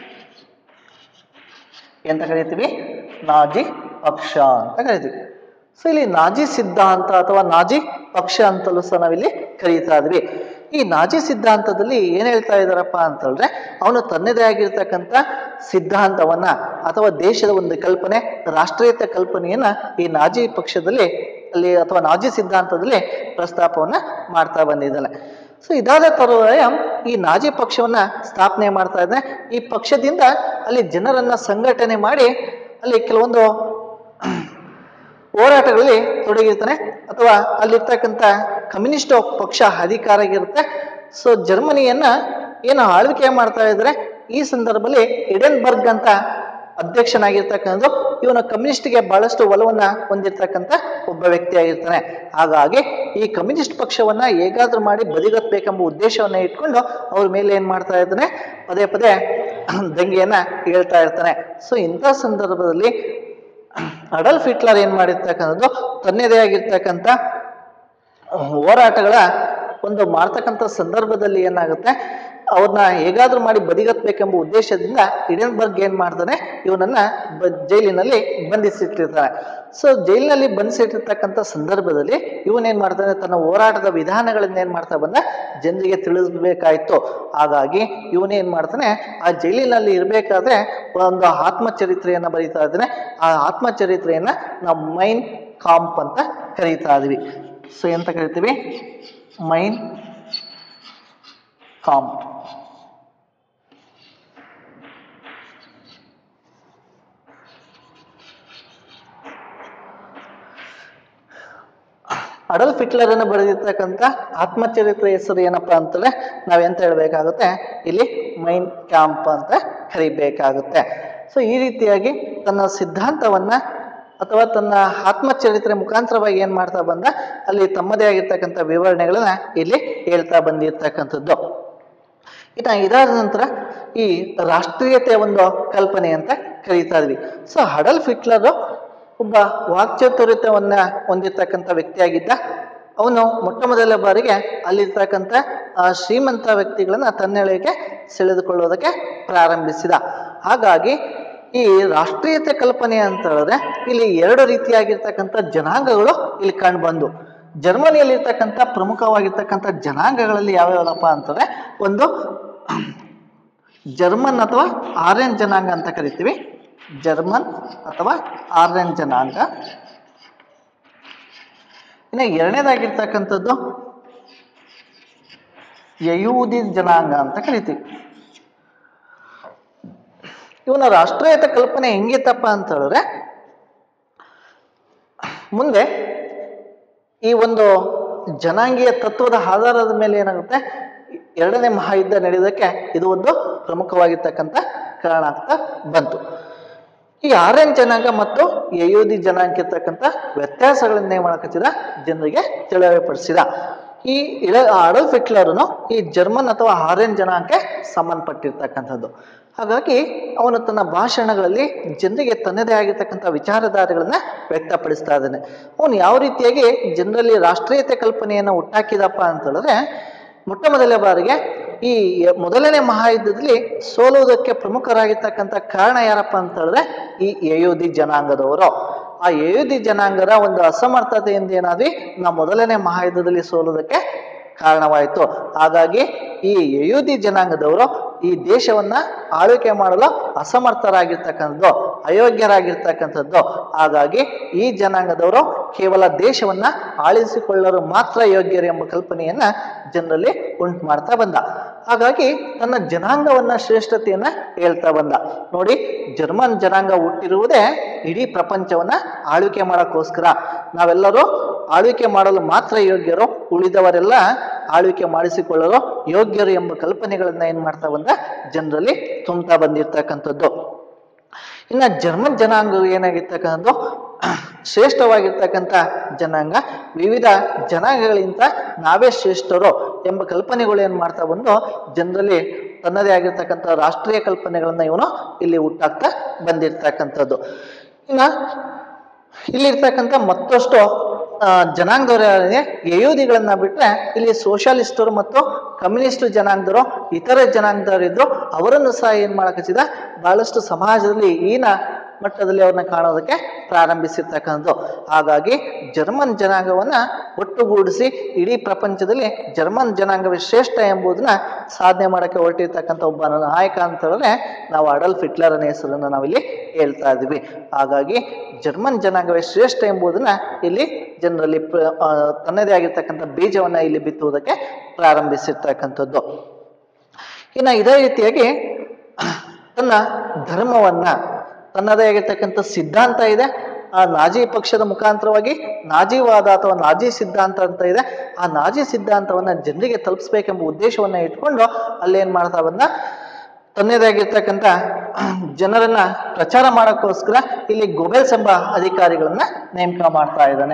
ಎಂತ ಕರಿತೀವಿ ನಾಜಿ ಪಕ್ಷ ಅಂತ ಕರಿತೀವಿ ಸೊ ಇಲ್ಲಿ ನಾಜಿ ಸಿದ್ಧಾಂತ ಅಥವಾ ನಾಜಿ ಪಕ್ಷ ಅಂತಲೂ ಸಹ ನಾವಿಲ್ಲಿ ಕರೀತಾ ಇದ್ವಿ ಈ ನಾಜಿ ಸಿದ್ಧಾಂತದಲ್ಲಿ ಏನ್ ಹೇಳ್ತಾ ಇದ್ದಾರಪ್ಪ ಅಂತಂದ್ರೆ ಅವನು ತನ್ನದೇ ಆಗಿರ್ತಕ್ಕಂಥ ಸಿದ್ಧಾಂತವನ್ನ ಅಥವಾ ದೇಶದ ಒಂದು ಕಲ್ಪನೆ ರಾಷ್ಟ್ರೀಯತೆ ಕಲ್ಪನೆಯನ್ನ ಈ ನಾಜಿ ಪಕ್ಷದಲ್ಲಿ ಅಲ್ಲಿ ಅಥವಾ ನಾಜಿ ಸಿದ್ಧಾಂತದಲ್ಲಿ ಪ್ರಸ್ತಾಪವನ್ನ ಮಾಡ್ತಾ ಬಂದಿದ್ದಾನೆ ಸೊ ಇದಾದ ತರುವಾಯ ಈ ನಾಜಿ ಪಕ್ಷವನ್ನ ಸ್ಥಾಪನೆ ಮಾಡ್ತಾ ಇದ್ದಾನೆ ಈ ಪಕ್ಷದಿಂದ ಅಲ್ಲಿ ಜನರನ್ನ ಸಂಘಟನೆ ಮಾಡಿ ಅಲ್ಲಿ ಕೆಲವೊಂದು ಹೋರಾಟಗಳಲ್ಲಿ ತೊಡಗಿರ್ತಾನೆ ಅಥವಾ ಅಲ್ಲಿರ್ತಕ್ಕಂಥ ಕಮ್ಯುನಿಸ್ಟ್ ಪಕ್ಷ ಅಧಿಕಾರಾಗಿರುತ್ತೆ ಸೊ ಜರ್ಮನಿಯನ್ನ ಏನು ಆಳ್ವಿಕೆ ಮಾಡ್ತಾ ಇದ್ದಾರೆ ಈ ಸಂದರ್ಭದಲ್ಲಿ ಎಡೆನ್ಬರ್ಗ್ ಅಂತ ಅಧ್ಯಕ್ಷನಾಗಿರ್ತಕ್ಕಂಥ ಇವನ ಕಮ್ಯುನಿಸ್ಟ್ಗೆ ಬಹಳಷ್ಟು ಒಲವನ್ನ ಹೊಂದಿರತಕ್ಕಂಥ ಒಬ್ಬ ವ್ಯಕ್ತಿ ಆಗಿರ್ತಾನೆ ಹಾಗಾಗಿ ಈ ಕಮ್ಯುನಿಸ್ಟ್ ಪಕ್ಷವನ್ನ ಹೇಗಾದ್ರೂ ಮಾಡಿ ಬದಿಗತ್ತಬೇಕೆಂಬ ಉದ್ದೇಶವನ್ನ ಇಟ್ಕೊಂಡು ಅವ್ರ ಮೇಲೆ ಏನ್ ಮಾಡ್ತಾ ಇದ್ದಾನೆ ಪದೇ ಪದೇ ದಂಗೆಯನ್ನ ಹೇಳ್ತಾ ಇರ್ತಾನೆ ಸೊ ಇಂಥ ಸಂದರ್ಭದಲ್ಲಿ ಅಡಲ್ಫ್ ಹಿಟ್ಲರ್ ಏನ್ ಮಾಡಿರ್ತಕ್ಕಂಥದ್ದು ತನ್ನದೇ ಆಗಿರ್ತಕ್ಕಂಥ ಹೋರಾಟಗಳ ಒಂದು ಮಾಡ್ತಕ್ಕಂಥ ಸಂದರ್ಭದಲ್ಲಿ ಏನಾಗುತ್ತೆ ಅವ್ರನ್ನ ಹೇಗಾದ್ರೂ ಮಾಡಿ ಬದಿಗತ್ತಬೇಕೆಂಬ ಉದ್ದೇಶದಿಂದ ಹಿಡನ್ಬರ್ಗ್ ಏನ್ ಮಾಡ್ತಾನೆ ಇವನನ್ನ ಬ- ಜೈಲಿನಲ್ಲಿ ಬಂಧಿಸಿಟ್ಟಿರ್ತಾನೆ ಸೊ ಜೈಲಿನಲ್ಲಿ ಬಂಧಿಸಿಟ್ಟಿರ್ತಕ್ಕಂಥ ಸಂದರ್ಭದಲ್ಲಿ ಇವನೇನ್ ಮಾಡ್ತಾನೆ ತನ್ನ ಹೋರಾಟದ ವಿಧಾನಗಳನ್ನ ಏನ್ ಮಾಡ್ತಾ ಬಂದ ಜನರಿಗೆ ತಿಳಿಸ್ಬೇಕಾಯ್ತು ಹಾಗಾಗಿ ಇವನೇನ್ ಮಾಡ್ತಾನೆ ಆ ಜೈಲಿನಲ್ಲಿ ಇರಬೇಕಾದ್ರೆ ಒಂದು ಆತ್ಮಚರಿತ್ರೆಯನ್ನ ಬರೀತಾ ಇದ್ದಾನೆ ಆ ಆತ್ಮಚರಿತ್ರೆಯನ್ನ ನಾವು ಮೈನ್ ಕಾಂಪ್ ಅಂತ ಕರೀತಾ ಇದ್ವಿ ಸೊ ಎಂತ ಕರಿತೀವಿ ಮೈನ್ ಕಾಂಪ್ ಅಡಲ್ಫ್ ಹಿಟ್ಲರ್ ಅನ್ನು ಬರೆದಿರ್ತಕ್ಕಂಥ ಆತ್ಮಚರಿತ್ರೆ ಹೆಸರು ಏನಪ್ಪಾ ಅಂತಂದ್ರೆ ನಾವೆಂತ ಹೇಳ್ಬೇಕಾಗುತ್ತೆ ಇಲ್ಲಿ ಮೈನ್ ಕ್ಯಾಂಪ್ ಅಂತ ಕರಿಬೇಕಾಗುತ್ತೆ ಸೊ ಈ ರೀತಿಯಾಗಿ ತನ್ನ ಸಿದ್ಧಾಂತವನ್ನ ಅಥವಾ ತನ್ನ ಆತ್ಮಚರಿತ್ರೆ ಮುಖಾಂತರವಾಗಿ ಏನ್ ಮಾಡ್ತಾ ಬಂದ ಅಲ್ಲಿ ತಮ್ಮದೇ ಆಗಿರ್ತಕ್ಕಂಥ ವಿವರಣೆಗಳನ್ನ ಇಲ್ಲಿ ಹೇಳ್ತಾ ಬಂದಿರ್ತಕ್ಕಂಥದ್ದು ಇನ್ನು ಇದಾದ ನಂತರ ಈ ರಾಷ್ಟ್ರೀಯತೆಯ ಒಂದು ಕಲ್ಪನೆ ಅಂತ ಕರೀತಾ ಇದ್ವಿ ಸೊ ಅಡಲ್ಫ್ ಹಿಟ್ಲರ್ ಒಬ್ಬ ವಾಕ್ಚಾತುರ್ಯತವನ್ನ ಹೊಂದಿರ್ತಕ್ಕಂಥ ವ್ಯಕ್ತಿಯಾಗಿದ್ದ ಅವನು ಮೊಟ್ಟ ಮೊದಲ ಬಾರಿಗೆ ಅಲ್ಲಿರ್ತಕ್ಕಂಥ ಆ ಶ್ರೀಮಂತ ವ್ಯಕ್ತಿಗಳನ್ನ ತನ್ನೆಳೆಗೆ ಸೆಳೆದುಕೊಳ್ಳೋದಕ್ಕೆ ಪ್ರಾರಂಭಿಸಿದ ಹಾಗಾಗಿ ಈ ರಾಷ್ಟ್ರೀಯತೆ ಕಲ್ಪನೆ ಅಂತ ಹೇಳಿದ್ರೆ ಇಲ್ಲಿ ಎರಡು ರೀತಿಯಾಗಿರ್ತಕ್ಕಂಥ ಜನಾಂಗಗಳು ಇಲ್ಲಿ ಕಂಡು ಬಂದು ಜರ್ಮನಿಯಲ್ಲಿರ್ತಕ್ಕಂಥ ಪ್ರಮುಖವಾಗಿರ್ತಕ್ಕಂಥ ಜನಾಂಗಗಳಲ್ಲಿ ಯಾವ್ಯಾವಪ್ಪ ಅಂತಂದ್ರೆ ಒಂದು ಜರ್ಮನ್ ಅಥವಾ ಆರ್ಯನ್ ಜನಾಂಗ ಅಂತ ಕರಿತೀವಿ ಜರ್ಮನ್ ಅಥವಾ ಆರ್ಯನ್ ಜನಾಂಗ ಇನ್ನು ಎರಡನೇದಾಗಿರ್ತಕ್ಕಂಥದ್ದು ಯಯೂದಿ ಜನಾಂಗ ಅಂತ ಕರಿತೀವಿ ಇವನ ರಾಷ್ಟ್ರೀಯತೆ ಕಲ್ಪನೆ ಹೆಂಗಿತ್ತಪ್ಪ ಅಂತ ಹೇಳಿದ್ರೆ ಮುಂದೆ ಈ ಒಂದು ಜನಾಂಗೀಯ ತತ್ವದ ಆಧಾರದ ಮೇಲೆ ಏನಾಗುತ್ತೆ ಎರಡನೇ ಮಹಾಯುದ್ಧ ನಡೆಯೋದಕ್ಕೆ ಇದು ಒಂದು ಪ್ರಮುಖವಾಗಿರ್ತಕ್ಕಂಥ ಕಾರಣ ಆಗ್ತಾ ಬಂತು ಈ ಆರ್ಯನ್ ಜನಾಂಗ ಮತ್ತು ಯಯೋಧಿ ಜನಾಂಗ ಇರ್ತಕ್ಕಂಥ ವ್ಯತ್ಯಾಸಗಳನ್ನ ಏನ್ ಮಾಡಕತ್ತಿದ ಜನರಿಗೆ ತಿಳಿಯಪಡಿಸಿದ ಈ ಇಳ ಅಡಲ್ಫ್ ಹಿಟ್ಲರ್ನು ಈ ಜರ್ಮನ್ ಅಥವಾ ಆರ್ಯನ್ ಜನಾಂಗಕ್ಕೆ ಸಂಬಂಧಪಟ್ಟಿರ್ತಕ್ಕಂಥದ್ದು ಹಾಗಾಗಿ ಅವನು ತನ್ನ ಭಾಷಣಗಳಲ್ಲಿ ಜನರಿಗೆ ತನ್ನದೇ ಆಗಿರ್ತಕ್ಕಂಥ ವಿಚಾರಧಾರೆಗಳನ್ನ ವ್ಯಕ್ತಪಡಿಸ್ತಾ ಇದ್ದಾನೆ ಅವನು ಯಾವ ರೀತಿಯಾಗಿ ಜನರಲ್ಲಿ ರಾಷ್ಟ್ರೀಯತೆ ಕಲ್ಪನೆಯನ್ನು ಹುಟ್ಟಾಕಿದಪ್ಪ ಅಂತ ಹೇಳಿದ್ರೆ ಮೊಟ್ಟ ಮೊದಲ ಬಾರಿಗೆ ಈ ಮೊದಲನೇ ಮಹಾಯುದ್ಧದಲ್ಲಿ ಸೋಲುವುದಕ್ಕೆ ಪ್ರಮುಖರಾಗಿರ್ತಕ್ಕಂಥ ಕಾರಣ ಯಾರಪ್ಪ ಅಂತ ಹೇಳಿದ್ರೆ ಈ ಯಯೋಧಿ ಜನಾಂಗದವರು ಆ ಯಯೋಧಿ ಜನಾಂಗದ ಒಂದು ಅಸಮರ್ಥತೆಯಿಂದ ಏನಾದ್ವಿ ನಾವು ಮೊದಲನೇ ಮಹಾಯುದ್ಧದಲ್ಲಿ ಸೋಲುವುದಕ್ಕೆ ಕಾರಣವಾಯಿತು ಹಾಗಾಗಿ ಈ ಯಯೋಧಿ ಜನಾಂಗದವರು ಈ ದೇಶವನ್ನ ಆಳ್ವಿಕೆ ಮಾಡಲು ಅಸಮರ್ಥರಾಗಿರ್ತಕ್ಕಂಥದ್ದು ಅಯೋಗ್ಯರಾಗಿರ್ತಕ್ಕಂಥದ್ದು ಹಾಗಾಗಿ ಈ ಜನಾಂಗದವರು ಕೇವಲ ದೇಶವನ್ನ ಆಳಿಸಿಕೊಳ್ಳಲು ಮಾತ್ರ ಯೋಗ್ಯರು ಎಂಬ ಕಲ್ಪನೆಯನ್ನ ಜನರಲ್ಲಿ ಉಂಟು ಮಾಡ್ತಾ ಬಂದ ಹಾಗಾಗಿ ತನ್ನ ಜನಾಂಗವನ್ನ ಶ್ರೇಷ್ಠತೆಯನ್ನ ಹೇಳ್ತಾ ಬಂದ ನೋಡಿ ಜರ್ಮನ್ ಜನಾಂಗ ಹುಟ್ಟಿರುವುದೇ ಇಡೀ ಪ್ರಪಂಚವನ್ನ ಆಳ್ವಿಕೆ ಮಾಡೋಕ್ಕೋಸ್ಕರ ನಾವೆಲ್ಲರೂ ಆಳ್ವಿಕೆ ಮಾಡಲು ಮಾತ್ರ ಯೋಗ್ಯರು ಉಳಿದವರೆಲ್ಲ ಆಳ್ವಿಕೆ ಮಾಡಿಸಿಕೊಳ್ಳಲು ಯೋಗ್ಯರು ಎಂಬ ಕಲ್ಪನೆಗಳನ್ನ ಏನ್ ಮಾಡ್ತಾ ಬಂದ ಜನರಲ್ಲಿ ತುಂಬ್ತಾ ಬಂದಿರ್ತಕ್ಕಂಥದ್ದು ಇನ್ನ ಜರ್ಮನ್ ಜನಾಂಗ ಏನಾಗಿರ್ತಕ್ಕಂಥದ್ದು ಶ್ರೇಷ್ಠವಾಗಿರ್ತಕ್ಕಂಥ ಜನಾಂಗ ವಿವಿಧ ಜನಾಂಗಗಳಿಂದ ನಾವೇ ಶ್ರೇಷ್ಠರು ಎಂಬ ಕಲ್ಪನೆಗಳು ಏನ್ ಮಾಡ್ತಾ ಬಂದು ಜನರಲ್ಲಿ ತನ್ನದೇ ಆಗಿರ್ತಕ್ಕಂಥ ರಾಷ್ಟ್ರೀಯ ಕಲ್ಪನೆಗಳನ್ನ ಇವನು ಇಲ್ಲಿ ಹುಟ್ಟಾಕ್ತಾ ಬಂದಿರ್ತಕ್ಕಂಥದ್ದು ಇನ್ನ ಇಲ್ಲಿರ್ತಕ್ಕಂಥ ಮತ್ತಷ್ಟು ಆ, ಜನಾಂಗದವರು ಯಾರಿದೆ ಯಹೂದಿಗಳನ್ನ ಬಿಟ್ರೆ ಇಲ್ಲಿ ಸೋಷಿಯಲಿಸ್ಟರು ಮತ್ತು ಕಮ್ಯುನಿಸ್ಟ್ ಜನಾಂಗದವರು ಇತರೆ ಜನಾಂಗದವರಿದ್ರು ಅವರನ್ನು ಸಹ ಏನ್ ಮಾಡಕಚ್ಚಿದ ಬಹಳಷ್ಟು ಸಮಾಜದಲ್ಲಿ ಈನ ಮಟ್ಟದಲ್ಲಿ ಅವ್ರನ್ನ ಕಾಣೋದಕ್ಕೆ ಪ್ರಾರಂಭಿಸಿರ್ತಕ್ಕಂಥದ್ದು ಹಾಗಾಗಿ ಜರ್ಮನ್ ಜನಾಂಗವನ್ನ ಒಟ್ಟುಗೂಡಿಸಿ ಇಡೀ ಪ್ರಪಂಚದಲ್ಲಿ ಜರ್ಮನ್ ಜನಾಂಗವೇ ಶ್ರೇಷ್ಠ ಎಂಬುದನ್ನ ಸಾಧನೆ ಮಾಡಕ್ಕೆ ಹೊರಟಿರ್ತಕ್ಕಂಥ ಒಬ್ಬ ನಾಯಕ ಅಂತ ಹೇಳಿದ್ರೆ ನಾವು ಅಡಲ್ಫ್ ಹಿಟ್ಲರ್ನ ಹೆಸರನ್ನು ನಾವಿಲ್ಲಿ ಹೇಳ್ತಾ ಇದ್ದೀವಿ ಹಾಗಾಗಿ ಜರ್ಮನ್ ಜನಾಂಗವೇ ಶ್ರೇಷ್ಠ ಎಂಬುದನ್ನ ಇಲ್ಲಿ ಜನರಲ್ಲಿ ಪ್ರ- ಆ, ತನ್ನದೇ ಆಗಿರ್ತಕ್ಕಂಥ ಬೀಜವನ್ನ ಇಲ್ಲಿ ಬಿತ್ತುವುದಕ್ಕೆ ಪ್ರಾರಂಭಿಸಿರ್ತಕ್ಕಂಥದ್ದು ಇನ್ನು ಇದೇ ರೀತಿಯಾಗಿ ತನ್ನ ಧರ್ಮವನ್ನ ತನ್ನದೇ ಆಗಿರ್ತಕ್ಕಂಥ ಸಿದ್ಧಾಂತ ಇದೆ ಆ ನಾಜಿ ಪಕ್ಷದ ಮುಖಾಂತರವಾಗಿ ನಾಜಿವಾದ ಅಥವಾ ನಾಜಿ ಸಿದ್ಧಾಂತ ಅಂತ ಇದೆ ಆ ನಾಜಿ ಸಿದ್ಧಾಂತವನ್ನ ಜನರಿಗೆ ತಲುಪಿಸ್ಬೇಕೆಂಬ ಉದ್ದೇಶವನ್ನ ಇಟ್ಕೊಂಡು ಅಲ್ಲೇನ್ ಮಾಡ್ತಾ ಬಂದ ತನ್ನದೇ ಆಗಿರ್ತಕ್ಕಂಥ ಜನರನ್ನ ಪ್ರಚಾರ ಮಾಡೋಕ್ಕೋಸ್ಕರ ಇಲ್ಲಿ ಗೊಬೆಲ್ಸ್ ಎಂಬ ಅಧಿಕಾರಿಗಳನ್ನ ನೇಮಕ ಮಾಡ್ತಾ ಇದ್ದಾನೆ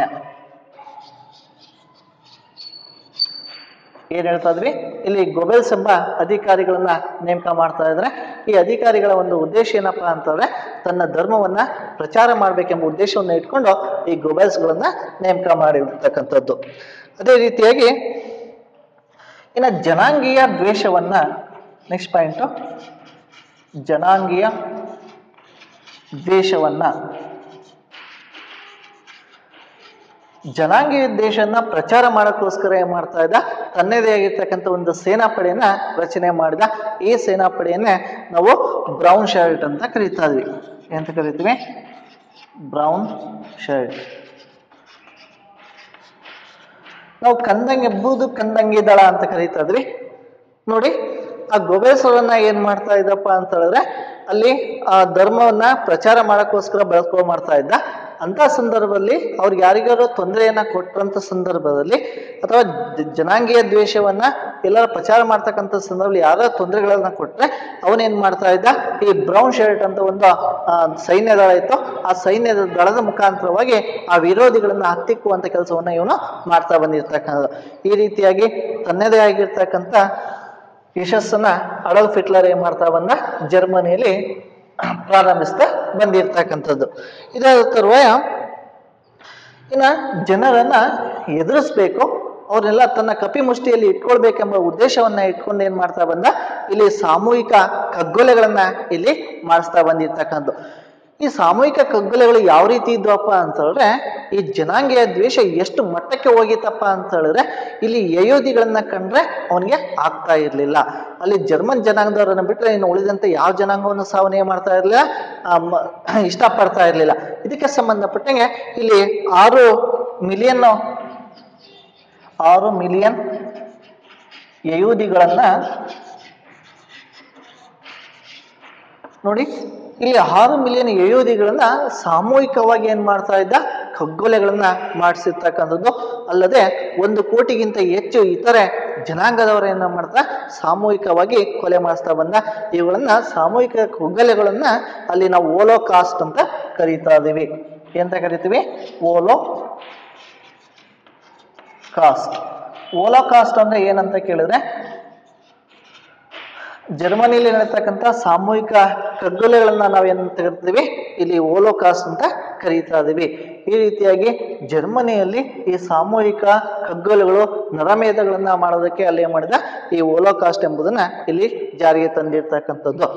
ಏನ್ ಹೇಳ್ತಾ ಇದ್ವಿ ಇಲ್ಲಿ ಗೊಬೆಲ್ಸ್ ಎಂಬ ಅಧಿಕಾರಿಗಳನ್ನ ನೇಮಕ ಮಾಡ್ತಾ ಇದ್ರೆ ಈ ಅಧಿಕಾರಿಗಳ ಒಂದು ಉದ್ದೇಶ ಏನಪ್ಪಾ ಅಂತಂದ್ರೆ ತನ್ನ ಧರ್ಮವನ್ನ ಪ್ರಚಾರ ಮಾಡ್ಬೇಕೆಂಬ ಉದ್ದೇಶವನ್ನ ಇಟ್ಕೊಂಡು ಈ ಗೊಬೆಲ್ಸ್ಗಳನ್ನ ನೇಮಕ ಮಾಡಿರ್ತಕ್ಕಂಥದ್ದು ಅದೇ ರೀತಿಯಾಗಿ ಇನ್ನು ಜನಾಂಗೀಯ ದ್ವೇಷವನ್ನ ನೆಕ್ಸ್ಟ್ ಪಾಯಿಂಟು ಜನಾಂಗೀಯ ದ್ವೇಷವನ್ನ ಜನಾಂಗೀಯ ದೇಶನ ಪ್ರಚಾರ ಮಾಡೋಕ್ಕೋಸ್ಕರ ಏನ್ ಮಾಡ್ತಾ ಇದ್ದ ತನ್ನದೇ ಆಗಿರ್ತಕ್ಕಂಥ ಒಂದು ಸೇನಾಪಡೆಯನ್ನ ರಚನೆ ಮಾಡಿದ ಈ ಸೇನಾಪಡೆಯನ್ನೇ ನಾವು ಬ್ರೌನ್ ಶರ್ಟ್ ಅಂತ ಕರೀತಾ ಇದ್ವಿ ಎಂತ ಕರಿತೀವಿ ಬ್ರೌನ್ ಶರ್ಟ್ ನಾವು ಕಂದಂಗೆ ಬೂದು ಕಂದಂಗಿ ದಳ ಅಂತ ಕರೀತಾ ಇದ್ವಿ ನೋಡಿ ಆ ಗೊಬೇಸರನ್ನ ಏನ್ ಮಾಡ್ತಾ ಇದ್ದಪ್ಪ ಅಂತ ಹೇಳಿದ್ರೆ ಅಲ್ಲಿ ಆ ಧರ್ಮವನ್ನ ಪ್ರಚಾರ ಮಾಡಕ್ಕೋಸ್ಕರ ಬಳಸ್ಕೊ ಮಾಡ್ತಾ ಇದ್ದ ಅಂತ ಸಂದರ್ಭದಲ್ಲಿ ಅವ್ರಿಗೆ ಯಾರಿಗಾರು ತೊಂದರೆಯನ್ನ ಕೊಟ್ಟಂತ ಸಂದರ್ಭದಲ್ಲಿ ಅಥವಾ ಜ- ಜನಾಂಗೀಯ ದ್ವೇಷವನ್ನ ಎಲ್ಲರ ಪ್ರಚಾರ ಮಾಡ್ತಕ್ಕಂಥ ಸಂದರ್ಭದಲ್ಲಿ ಯಾರ ತೊಂದರೆಗಳನ್ನ ಕೊಟ್ರೆ ಅವನೇನ್ ಮಾಡ್ತಾ ಇದ್ದ ಈ ಬ್ರೌನ್ ಶರ್ಟ್ ಅಂತ ಒಂದು ಆ, ಸೈನ್ಯ ದಳ ಇತ್ತು ಆ ಸೈನ್ಯದ ದಳದ ಮುಖಾಂತರವಾಗಿ ಆ ವಿರೋಧಿಗಳನ್ನ ಹತ್ತಿಕ್ಕುವಂತ ಕೆಲಸವನ್ನ ಇವನು ಮಾಡ್ತಾ ಬಂದಿರ್ತಕ್ಕಂಥದ್ದು ಈ ರೀತಿಯಾಗಿ ತನ್ನದೇ ಆಗಿರ್ತಕ್ಕಂಥ ಯಶಸ್ಸನ್ನ ಅಡಲ್ಫ್ ಹಿಟ್ಲರ್ ಏನ್ ಮಾಡ್ತಾ ಬಂದ ಜರ್ಮನಿಯಲ್ಲಿ ಪ್ರಾರಂಭಿಸ್ತಾ ಬಂದಿರ್ತಕ್ಕಂಥದ್ದು ಇದಾದ ತರುವಾಯ ಇನ್ನ ಜನರನ್ನ ಎದುರಿಸ್ಬೇಕು ಅವ್ರನ್ನೆಲ್ಲ ತನ್ನ ಕಪಿಮುಷ್ಟಿಯಲ್ಲಿ ಇಟ್ಕೊಳ್ಬೇಕೆಂಬ ಉದ್ದೇಶವನ್ನ ಇಟ್ಕೊಂಡು ಏನ್ ಮಾಡ್ತಾ ಬಂದ ಇಲ್ಲಿ ಸಾಮೂಹಿಕ ಕಗ್ಗೊಲೆಗಳನ್ನ ಇಲ್ಲಿ ಮಾಡಿಸ್ತಾ ಬಂದಿರ್ತಕ್ಕಂಥದ್ದು ಈ ಸಾಮೂಹಿಕ ಕಗ್ಗೊಲೆಗಳು ಯಾವ ರೀತಿ ಇದ್ವಪ್ಪ ಅಂತ ಹೇಳಿದ್ರೆ ಈ ಜನಾಂಗೀಯ ದ್ವೇಷ ಎಷ್ಟು ಮಟ್ಟಕ್ಕೆ ಹೋಗಿತ್ತಪ್ಪ ಅಂತ ಹೇಳಿದ್ರೆ ಇಲ್ಲಿ ಯಯೋಧಿಗಳನ್ನ ಕಂಡ್ರೆ ಅವನಿಗೆ ಆಗ್ತಾ ಇರ್ಲಿಲ್ಲ ಅಲ್ಲಿ ಜರ್ಮನ್ ಜನಾಂಗದವರನ್ನ ಬಿಟ್ರೆ ಇನ್ನು ಉಳಿದಂತೆ ಯಾವ ಜನಾಂಗವನ್ನು ಸಾವನೆ ಮಾಡ್ತಾ ಇರಲಿಲ್ಲ ಇಷ್ಟಪಡ್ತಾ ಇರಲಿಲ್ಲ ಇದಕ್ಕೆ ಸಂಬಂಧಪಟ್ಟಂಗೆ ಇಲ್ಲಿ ಆರು ಮಿಲಿಯನ್ ಆರು ಮಿಲಿಯನ್ ಯಹೂದಿಗಳನ್ನ ನೋಡಿ ಇಲ್ಲಿ ಆರು ಮಿಲಿಯನ್ ಯಹೂದಿಗಳನ್ನ ಸಾಮೂಹಿಕವಾಗಿ ಏನ್ ಮಾಡ್ತಾ ಇದ್ದ ಕಗ್ಗೊಲೆಗಳನ್ನ ಮಾಡಿಸಿರ್ತಕ್ಕಂಥದ್ದು ಅಲ್ಲದೆ ಒಂದು ಕೋಟಿಗಿಂತ ಹೆಚ್ಚು ಇತರೆ ಜನಾಂಗದವರ ಏನ ಮಾಡ್ತಾ ಸಾಮೂಹಿಕವಾಗಿ ಕೊಲೆ ಮಾಡಿಸ್ತಾ ಬಂದ ಇವುಗಳನ್ನ ಸಾಮೂಹಿಕ ಕಗ್ಗೊಲೆಗಳನ್ನ ಅಲ್ಲಿ ನಾವು ಓಲೋ ಕಾಸ್ಟ್ ಅಂತ ಕರೀತಾ ಇದೀವಿ ಎಂತ ಕರಿತೀವಿ ಓಲೋ ಕಾಸ್ಟ್ ಓಲೋ ಕಾಸ್ಟ್ ಅಂದ್ರೆ ಏನಂತ ಕೇಳಿದ್ರೆ ಜರ್ಮನಿಯಲ್ಲಿ ನಡೆತಕ್ಕಂಥ ಸಾಮೂಹಿಕ ಕಗ್ಗೊಲೆಗಳನ್ನ ನಾವೇನಂತ ಕರಿತೀವಿ ಇಲ್ಲಿ ಓಲೋಕಾಸ್ಟ್ ಅಂತ ಕರೀತಾ ಇದೀವಿ ಈ ರೀತಿಯಾಗಿ ಜರ್ಮನಿಯಲ್ಲಿ ಈ ಸಾಮೂಹಿಕ ಕಗ್ಗೊಲೆಗಳು ನರಮೇಧಗಳನ್ನ ಮಾಡೋದಕ್ಕೆ ಅಲ್ಲಿ ಏನ್ ಮಾಡಿದ ಈ ಓಲೋಕಾಸ್ಟ್ ಎಂಬುದನ್ನ ಇಲ್ಲಿ ಜಾರಿಗೆ ತಂದಿರ್ತಕ್ಕಂಥದ್ದು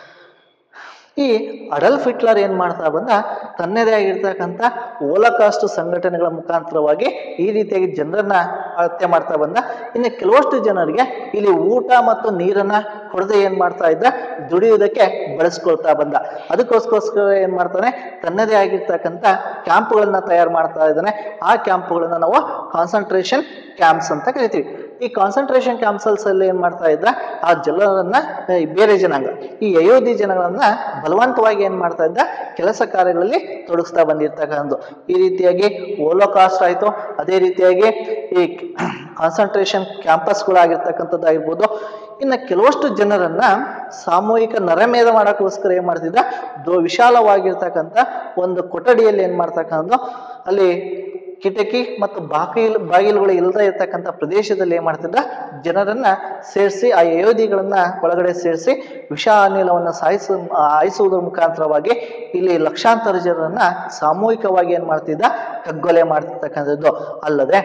ಈ ಅಡಲ್ಫ್ ಹಿಟ್ಲರ್ ಏನ್ ಮಾಡ್ತಾ ಬಂದ ತನ್ನದೇ ಆಗಿರ್ತಕ್ಕಂಥ ಓಲಕಾಸ್ಟ್ ಸಂಘಟನೆಗಳ ಮುಖಾಂತರವಾಗಿ ಈ ರೀತಿಯಾಗಿ ಜನರನ್ನ ಹತ್ಯೆ ಮಾಡ್ತಾ ಬಂದ ಇನ್ನು ಕೆಲವಷ್ಟು ಜನರಿಗೆ ಇಲ್ಲಿ ಊಟ ಮತ್ತು ನೀರನ್ನ ಕೊಡದೆ ಏನ್ ಮಾಡ್ತಾ ಇದ್ದ ದುಡಿಯುವುದಕ್ಕೆ ಬಳಸ್ಕೊಳ್ತಾ ಬಂದ ಅದಕ್ಕೋಸ್ಕರ ಏನ್ ಮಾಡ್ತಾನೆ ತನ್ನದೇ ಆಗಿರ್ತಕ್ಕಂಥ ಕ್ಯಾಂಪ್ಗಳನ್ನ ತಯಾರು ಮಾಡ್ತಾ ಇದ್ದಾನೆ ಆ ಕ್ಯಾಂಪ್ಗಳನ್ನ ನಾವು ಕಾನ್ಸಂಟ್ರೇಷನ್ ಕ್ಯಾಂಪ್ಸ್ ಅಂತ ಕರಿತೀವಿ ಈ ಕಾನ್ಸಂಟ್ರೇಷನ್ ಕ್ಯಾಂಪ್ಸಲ್ಸ್ ಅಲ್ಲಿ ಏನ್ ಮಾಡ್ತಾ ಇದ್ರ ಆ ಜನರನ್ನ ಆ, ಈ ಬೇರೆ ಜನಾಂಗ ಈ ಅಯೋಧಿ ಜನಗಳನ್ನ ಬಲವಂತವಾಗಿ ಏನ್ ಮಾಡ್ತಾ ಇದ್ದ ಕೆಲಸ ಕಾರ್ಯಗಳಲ್ಲಿ ತೊಡಗಿಸ್ತಾ ಬಂದಿರ್ತಕ್ಕಂಥದ್ದು ಈ ರೀತಿಯಾಗಿ ಓಲೋಕಾಸ್ಟ್ ಆಯ್ತು ಅದೇ ರೀತಿಯಾಗಿ ಈ ಕಾನ್ಸಂಟ್ರೇಷನ್ ಕ್ಯಾಂಪಸ್ಗಳಾಗಿರ್ತಕ್ಕಂಥದ್ದು ಆಗಿರ್ಬೋದು ಇನ್ನು ಕೆಲವಷ್ಟು ಜನರನ್ನ ಸಾಮೂಹಿಕ ನರಮೇಧ ಮಾಡೋಕ್ಕೋಸ್ಕರ ಏನ್ ಮಾಡ್ತಿದ್ದ ದೊ ವಿಶಾಲವಾಗಿರ್ತಕ್ಕಂಥ ಒಂದು ಕೊಠಡಿಯಲ್ಲಿ ಏನ್ ಮಾಡ್ತಕ್ಕಂಥದ್ದು ಅಲ್ಲಿ ಕಿಟಕಿ ಮತ್ತು ಬಾಗಿಲು ಬಾಗಿಲುಗಳು ಇಲ್ಲದೆ ಇರ್ತಕ್ಕಂಥ ಪ್ರದೇಶದಲ್ಲಿ ಏನ್ ಮಾಡ್ತಿದ್ದ ಜನರನ್ನ ಸೇರಿಸಿ ಆ ಅಯೋಧಿಗಳನ್ನ ಒಳಗಡೆ ಸೇರಿಸಿ ವಿಷ ಅನಿಲವನ್ನು ಸಾಯಿಸ ಹಾಯಿಸುವುದರ ಮುಖಾಂತರವಾಗಿ ಇಲ್ಲಿ ಲಕ್ಷಾಂತರ ಜನರನ್ನ ಸಾಮೂಹಿಕವಾಗಿ ಏನ್ ಮಾಡ್ತಿದ್ದ ಕಗ್ಗೊಲೆ ಮಾಡ್ತಿರ್ತಕ್ಕಂಥದ್ದು ಅಲ್ಲದೆ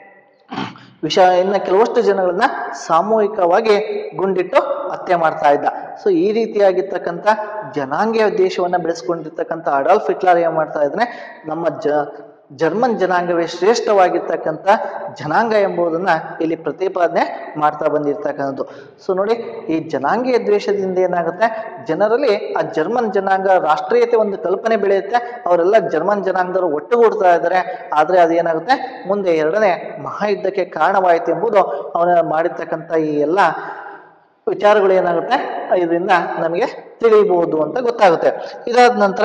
ವಿಷ ಇನ್ನು ಕೆಲವಷ್ಟು ಜನಗಳನ್ನ ಸಾಮೂಹಿಕವಾಗಿ ಗುಂಡಿಟ್ಟು ಹತ್ಯೆ ಮಾಡ್ತಾ ಇದ್ದ ಸೊ ಈ ರೀತಿಯಾಗಿರ್ತಕ್ಕಂಥ ಜನಾಂಗೀಯ ದೇಶವನ್ನ ಬೆಳೆಸ್ಕೊಂಡಿರ್ತಕ್ಕಂಥ ಅಡಾಲ್ಫ್ ಹಿಟ್ಲರ್ ಏನ್ ಮಾಡ್ತಾ ಇದ್ದಾನೆ ನಮ್ಮ ಜ ಜರ್ಮನ್ ಜನಾಂಗವೇ ಶ್ರೇಷ್ಠವಾಗಿರ್ತಕ್ಕಂಥ ಜನಾಂಗ ಎಂಬುದನ್ನ ಇಲ್ಲಿ ಪ್ರತಿಪಾದನೆ ಮಾಡ್ತಾ ಬಂದಿರ್ತಕ್ಕಂಥದ್ದು ಸೊ ನೋಡಿ ಈ ಜನಾಂಗೀಯ ದ್ವೇಷದಿಂದ ಏನಾಗುತ್ತೆ ಜನರಲ್ಲಿ ಆ ಜರ್ಮನ್ ಜನಾಂಗ ರಾಷ್ಟ್ರೀಯತೆ ಒಂದು ಕಲ್ಪನೆ ಬೆಳೆಯುತ್ತೆ ಅವರೆಲ್ಲ ಜರ್ಮನ್ ಜನಾಂಗದವರು ಒಟ್ಟುಗೂಡ್ತಾ ಇದ್ದಾರೆ ಆದ್ರೆ ಅದೇನಾಗುತ್ತೆ ಮುಂದೆ ಎರಡನೇ ಮಹಾಯುದ್ಧಕ್ಕೆ ಕಾರಣವಾಯಿತು ಎಂಬುದು ಅವನ ಮಾಡಿರ್ತಕ್ಕಂಥ ಈ ಎಲ್ಲ ವಿಚಾರಗಳು ಏನಾಗುತ್ತೆ ಇದರಿಂದ ನಮಗೆ ತಿಳಿಯಬಹುದು ಅಂತ ಗೊತ್ತಾಗುತ್ತೆ ಇದಾದ ನಂತರ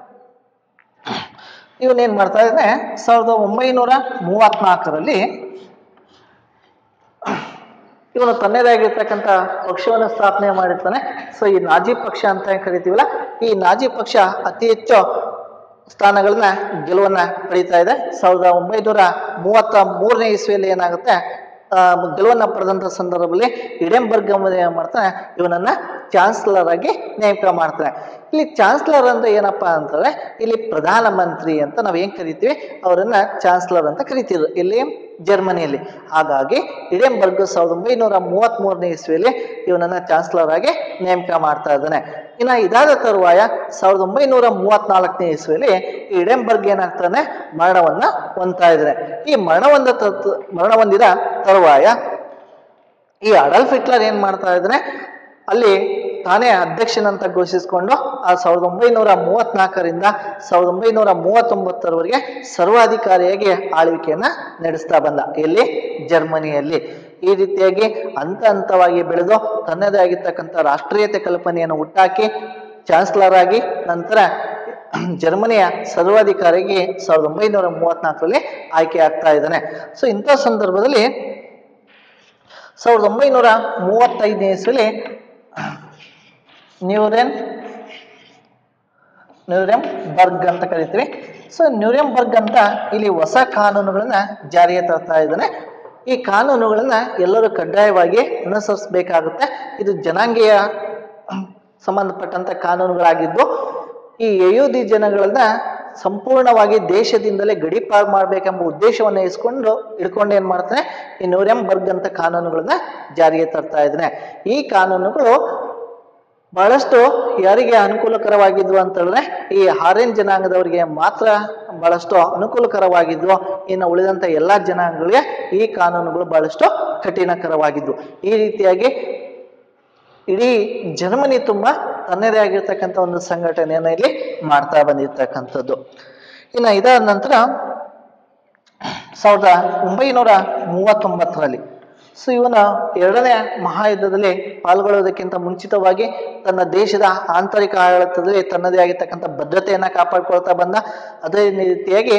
ಇವನೇನ್ ಮಾಡ್ತಾ ಇದ್ದಾನೆ ಸಾವಿರದ ಒಂಬೈನೂರ ಮೂವತ್ನಾಲ್ಕರಲ್ಲಿ ಇವನು ತನ್ನದೇ ಆಗಿರ್ತಕ್ಕಂಥ ಪಕ್ಷವನ್ನು ಸ್ಥಾಪನೆ ಮಾಡಿರ್ತಾನೆ ಸೊ ಈ ನಾಜಿ ಪಕ್ಷ ಅಂತ ಏನ್ ಕರಿತೀವಲ್ಲ ಈ ನಾಜಿ ಪಕ್ಷ ಅತಿ ಹೆಚ್ಚು ಸ್ಥಾನಗಳನ್ನ ಗೆಲುವನ್ನ ಪಡೀತಾ ಇದೆ ಸಾವಿರದ ಒಂಬೈನೂರ ಮೂವತ್ತ ಮೂರನೇ ಇಸ್ವಿಯಲ್ಲಿ ಏನಾಗುತ್ತೆ ಆ, ಗೆಲುವನ್ನ ಪಡೆದಂಥ ಸಂದರ್ಭದಲ್ಲಿ ಇಡೆಂಬರ್ಗ್ ಎಂಬುದು ಏನ್ ಮಾಡ್ತಾನೆ ಇವನನ್ನ ಚಾನ್ಸಲರ್ ಆಗಿ ನೇಮಕ ಮಾಡ್ತಾನೆ ಇಲ್ಲಿ ಚಾನ್ಸಲರ್ ಅಂದ್ರೆ ಏನಪ್ಪಾ ಅಂತಂದ್ರೆ ಇಲ್ಲಿ ಪ್ರಧಾನ ಮಂತ್ರಿ ಅಂತ ನಾವ್ ಏನ್ ಕರಿತೀವಿ ಅವರನ್ನ ಚಾನ್ಸಲರ್ ಅಂತ ಕರಿತೀವಿ ಇಲ್ಲಿ ಜರ್ಮನಿಯಲ್ಲಿ ಹಾಗಾಗಿ ಇಡೆಂಬರ್ಗ್ ಸಾವಿರದ ಒಂಬೈನೂರ ಮೂವತ್ತ್ ಮೂರನೇ ಇಸ್ವಿಯಲ್ಲಿ ಇವನನ್ನ ಚಾನ್ಸಲರ್ ಆಗಿ ನೇಮಕ ಮಾಡ್ತಾ ಇದ್ದಾನೆ ಇನ್ನ ಇದಾದ ತರುವಾಯ ಸಾವಿರದ ಒಂಬೈನೂರ ಮೂವತ್ನಾಲ್ಕನೇ ಇಸ್ವಿಯಲ್ಲಿ ಈ ಇಡೆಂಬರ್ಗ್ ಏನಾಗ್ತಾನೆ ಮರಣವನ್ನ ಹೊಂದ್ತಾ ಇದ್ದಾನೆ ಈ ಮರಣ ಹೊಂದ ತ- ಮರಣ ಹೊಂದಿದ ತರುವಾಯ ಈ ಅಡಲ್ಫ್ ಹಿಟ್ಲರ್ ಏನ್ ಮಾಡ್ತಾ ಇದ್ದಾನೆ ಅಲ್ಲಿ ತಾನೇ ಅಧ್ಯಕ್ಷನಂತ ಘೋಷಿಸಿಕೊಂಡು ಆ ಸಾವಿರದ ಒಂಬೈನೂರ ಮೂವತ್ನಾಲ್ಕರಿಂದ ಸಾವಿರದ ಒಂಬೈನೂರ ಮೂವತ್ತೊಂಬತ್ತರವರೆಗೆ ಸರ್ವಾಧಿಕಾರಿಯಾಗಿ ಆಳ್ವಿಕೆಯನ್ನ ನಡೆಸ್ತಾ ಬಂದ ಎಲ್ಲಿ ಜರ್ಮನಿಯಲ್ಲಿ ಈ ರೀತಿಯಾಗಿ ಹಂತ ಹಂತವಾಗಿ ಬೆಳೆದು ತನ್ನದೇ ಆಗಿರ್ತಕ್ಕಂಥ ರಾಷ್ಟ್ರೀಯತೆ ಕಲ್ಪನೆಯನ್ನು ಹುಟ್ಟಾಕಿ ಚಾನ್ಸಲರ್ ಆಗಿ ನಂತರ ಜರ್ಮನಿಯ ಸರ್ವಾಧಿಕಾರಿಗೆ ಸಾವಿರದ ಒಂಬೈನೂರ ಮೂವತ್ನಾಲ್ಕರಲ್ಲಿ ಆಯ್ಕೆ ಆಗ್ತಾ ಇದ್ದಾನೆ ಸೊ ಇಂಥ ಸಂದರ್ಭದಲ್ಲಿ ಸಾವಿರದ ಒಂಬೈನೂರ ಮೂವತ್ತೈದನೇ ಇಸ್ವಿಲಿ ನ್ಯೂರೆನ್ ನ್ಯೂರೆಮ್ ಬರ್ಗ್ ಅಂತ ಕರಿತೀವಿ ಸೊ ನ್ಯೂರೆಮ್ ಬರ್ಗ್ ಅಂತ ಇಲ್ಲಿ ಹೊಸ ಕಾನೂನುಗಳನ್ನ ಜಾರಿಗೆ ತರ್ತಾ ಇದ್ದಾನೆ ಈ ಕಾನೂನುಗಳನ್ನ ಎಲ್ಲರೂ ಕಡ್ಡಾಯವಾಗಿ ಅನುಸರಿಸಬೇಕಾಗುತ್ತೆ ಇದು ಜನಾಂಗೀಯ ಸಂಬಂಧಪಟ್ಟಂತ ಕಾನೂನುಗಳಾಗಿದ್ದು ಈ ಯಹೂದಿ ಜನಗಳನ್ನ ಸಂಪೂರ್ಣವಾಗಿ ದೇಶದಿಂದಲೇ ಗಡೀಪಾರು ಮಾಡಬೇಕೆಂಬ ಉದ್ದೇಶವನ್ನು ಇಸ್ಕೊಂಡು ಇಟ್ಕೊಂಡು ಏನ್ ಮಾಡ್ತಾನೆ ಈ ನ್ಯೂರೆಮ್ ಬರ್ಗ್ ಅಂತ ಕಾನೂನುಗಳನ್ನ ಜಾರಿಗೆ ತರ್ತಾ ಇದ್ದಾನೆ ಈ ಕಾನೂನುಗಳು ಬಹಳಷ್ಟು ಯಾರಿಗೆ ಅನುಕೂಲಕರವಾಗಿದ್ವು ಅಂತ ಹೇಳಿದ್ರೆ ಈ ಆರ್ಯನ್ ಜನಾಂಗದವರಿಗೆ ಮಾತ್ರ ಬಹಳಷ್ಟು ಅನುಕೂಲಕರವಾಗಿದ್ವು ಇನ್ನು ಉಳಿದಂತ ಎಲ್ಲಾ ಜನಾಂಗಗಳಿಗೆ ಈ ಕಾನೂನುಗಳು ಬಹಳಷ್ಟು ಕಠಿಣಕರವಾಗಿದ್ವು ಈ ರೀತಿಯಾಗಿ ಇಡೀ ಜರ್ಮನಿ ತುಂಬಾ ತನ್ನದೇ ಆಗಿರ್ತಕ್ಕಂಥ ಒಂದು ಸಂಘಟನೆಯನ್ನ ಇಲ್ಲಿ ಮಾಡ್ತಾ ಬಂದಿರ್ತಕ್ಕಂಥದ್ದು ಇನ್ನು ಇದಾದ ನಂತರ ಸಾವಿರದ ಒಂಬೈನೂರ ಮೂವತ್ತೊಂಬತ್ತರಲ್ಲಿ ಸೊ ಇವನ ಎರಡನೇ ಮಹಾಯುದ್ಧದಲ್ಲಿ ಪಾಲ್ಗೊಳ್ಳುವುದಕ್ಕಿಂತ ಮುಂಚಿತವಾಗಿ ತನ್ನ ದೇಶದ ಆಂತರಿಕ ಆಡಳಿತದಲ್ಲಿ ತನ್ನದೇ ಆಗಿರ್ತಕ್ಕಂಥ ಭದ್ರತೆಯನ್ನ ಕಾಪಾಡ್ಕೊಳ್ತಾ ಬಂದ ಅದೇ ರೀತಿಯಾಗಿ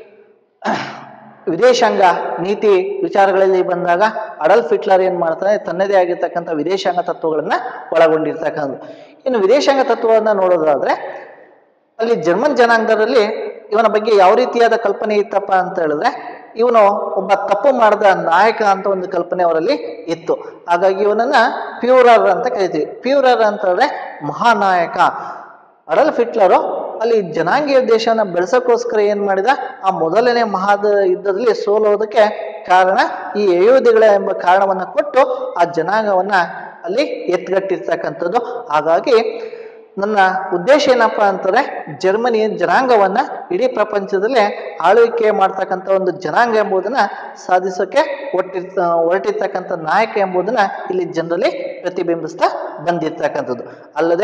ವಿದೇಶಾಂಗ ನೀತಿ ವಿಚಾರಗಳಲ್ಲಿ ಬಂದಾಗ ಅಡಲ್ಫ್ ಹಿಟ್ಲರ್ ಏನ್ ಮಾಡ್ತಾನೆ ತನ್ನದೇ ಆಗಿರ್ತಕ್ಕಂಥ ವಿದೇಶಾಂಗ ತತ್ವಗಳನ್ನ ಒಳಗೊಂಡಿರ್ತಕ್ಕಂಥದ್ದು ಇನ್ನು ವಿದೇಶಾಂಗ ತತ್ವವನ್ನ ನೋಡೋದಾದ್ರೆ ಅಲ್ಲಿ ಜರ್ಮನ್ ಜನಾಂಗದಲ್ಲಿ ಇವನ ಬಗ್ಗೆ ಯಾವ ರೀತಿಯಾದ ಕಲ್ಪನೆ ಇತ್ತಪ್ಪ ಅಂತ ಹೇಳಿದ್ರೆ ಇವನು ಒಬ್ಬ ತಪ್ಪು ಮಾಡಿದ ನಾಯಕ ಅಂತ ಒಂದು ಕಲ್ಪನೆ ಅವರಲ್ಲಿ ಇತ್ತು ಹಾಗಾಗಿ ಇವನನ್ನ ಪ್ಯೂರರ್ ಅಂತ ಕರಿತೀವಿ ಪ್ಯೂರರ್ ಅಂತ ಹೇಳಿದ್ರೆ ಮಹಾನಾಯಕ ಅಡಲ್ಫ್ ಹಿಟ್ಲರು ಅಲ್ಲಿ ಜನಾಂಗೀಯ ದೇಶವನ್ನ ಬೆಳೆಸೋಕ್ಕೋಸ್ಕರ ಏನ್ ಮಾಡಿದ ಆ ಮೊದಲನೇ ಮಹಾದ ಯುದ್ಧದಲ್ಲಿ ಸೋಲೋದಕ್ಕೆ ಕಾರಣ ಈ ಅಯೋಧ್ಯೆಗಳ ಎಂಬ ಕಾರಣವನ್ನ ಕೊಟ್ಟು ಆ ಜನಾಂಗವನ್ನ ಅಲ್ಲಿ ಎತ್ಗಟ್ಟಿರ್ತಕ್ಕಂಥದ್ದು ಹಾಗಾಗಿ ನನ್ನ ಉದ್ದೇಶ ಏನಪ್ಪಾ ಅಂತಂದ್ರೆ ಜರ್ಮನಿ ಜನಾಂಗವನ್ನ ಇಡೀ ಪ್ರಪಂಚದಲ್ಲೇ ಆಳ್ವಿಕೆ ಮಾಡ್ತಕ್ಕಂಥ ಒಂದು ಜನಾಂಗ ಎಂಬುದನ್ನ ಸಾಧಿಸೋಕೆ ಒಟ್ಟಿರ್ತ ಹೊರಟಿರ್ತಕ್ಕಂಥ ನಾಯಕ ಎಂಬುದನ್ನ ಇಲ್ಲಿ ಜನರಲ್ಲಿ ಪ್ರತಿಬಿಂಬಿಸ್ತಾ ಬಂದಿರ್ತಕ್ಕಂಥದ್ದು ಅಲ್ಲದೆ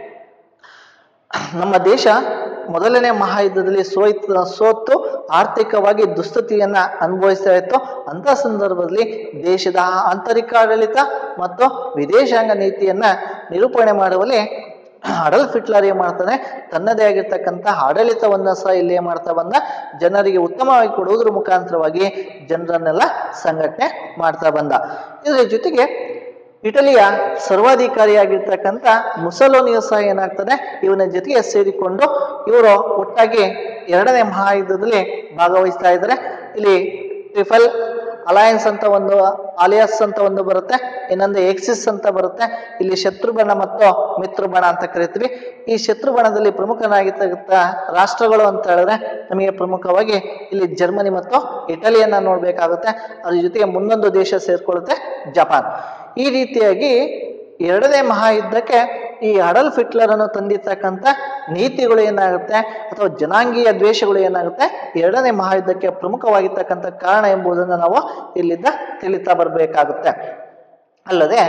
ನಮ್ಮ ದೇಶ ಮೊದಲನೇ ಮಹಾಯುದ್ಧದಲ್ಲಿ ಸೋಯ್ತು ಸೋತು ಆರ್ಥಿಕವಾಗಿ ದುಸ್ಥಿತಿಯನ್ನ ಅನುಭವಿಸ್ತಾ ಇತ್ತು ಅಂತ ಸಂದರ್ಭದಲ್ಲಿ ದೇಶದ ಆಂತರಿಕ ಆಡಳಿತ ಮತ್ತು ವಿದೇಶಾಂಗ ನೀತಿಯನ್ನ ನಿರೂಪಣೆ ಮಾಡುವಲ್ಲಿ ಅಡಲ್ಫ್ ಹಿಟ್ಲರ್ ಏನ್ ಮಾಡ್ತಾನೆ ತನ್ನದೇ ಆಗಿರ್ತಕ್ಕಂಥ ಆಡಳಿತವನ್ನ ಸಹ ಇಲ್ಲಿ ಏನ್ ಮಾಡ್ತಾ ಬಂದ ಜನರಿಗೆ ಉತ್ತಮವಾಗಿ ಕೊಡುವುದರ ಮುಖಾಂತರವಾಗಿ ಜನರನ್ನೆಲ್ಲ ಸಂಘಟನೆ ಮಾಡ್ತಾ ಬಂದ ಇದರ ಜೊತೆಗೆ ಇಟಲಿಯ ಸರ್ವಾಧಿಕಾರಿಯಾಗಿರ್ತಕ್ಕಂಥ ಮುಸಲೋನಿಯು ಸಹ ಏನಾಗ್ತದೆ ಇವನ ಜೊತೆಗೆ ಸೇರಿಕೊಂಡು ಇವರು ಒಟ್ಟಾಗಿ ಎರಡನೇ ಮಹಾಯುದ್ಧದಲ್ಲಿ ಭಾಗವಹಿಸ್ತಾ ಇದ್ದಾರೆ ಇಲ್ಲಿ ಟ್ರಿಫಲ್ ಅಲಯನ್ಸ್ ಅಂತ ಒಂದು ಅಲಿಯಸ್ ಅಂತ ಒಂದು ಬರುತ್ತೆ ಇನ್ನೊಂದು ಎಕ್ಸಿಸ್ ಅಂತ ಬರುತ್ತೆ ಇಲ್ಲಿ ಶತ್ರುಬಣ ಮತ್ತು ಮಿತ್ರಬಣ ಅಂತ ಕರಿತೀವಿ ಈ ಶತ್ರುಬಣದಲ್ಲಿ ಪ್ರಮುಖನಾಗಿರ್ತಕ್ಕಂಥ ರಾಷ್ಟ್ರಗಳು ಅಂತ ಹೇಳಿದ್ರೆ ನಮಗೆ ಪ್ರಮುಖವಾಗಿ ಇಲ್ಲಿ ಜರ್ಮನಿ ಮತ್ತು ಇಟಲಿಯನ್ನ ನೋಡ್ಬೇಕಾಗುತ್ತೆ ಅದ್ರ ಜೊತೆಗೆ ಮುಂದೊಂದು ದೇಶ ಸೇರ್ಕೊಳ್ಳುತ್ತೆ ಜಪಾನ್ ಈ ರೀತಿಯಾಗಿ ಎರಡನೇ ಮಹಾಯುದ್ಧಕ್ಕೆ ಈ ಅಡಲ್ಫ್ ಹಿಟ್ಲರ್ ಅನ್ನು ತಂದಿರ್ತಕ್ಕಂಥ ನೀತಿಗಳು ಏನಾಗುತ್ತೆ ಅಥವಾ ಜನಾಂಗೀಯ ದ್ವೇಷಗಳು ಏನಾಗುತ್ತೆ ಎರಡನೇ ಮಹಾಯುದ್ಧಕ್ಕೆ ಪ್ರಮುಖವಾಗಿರ್ತಕ್ಕಂಥ ಕಾರಣ ಎಂಬುದನ್ನು ನಾವು ಇಲ್ಲಿಂದ ತಿಳಿತಾ ಬರಬೇಕಾಗುತ್ತೆ ಅಲ್ಲದೆ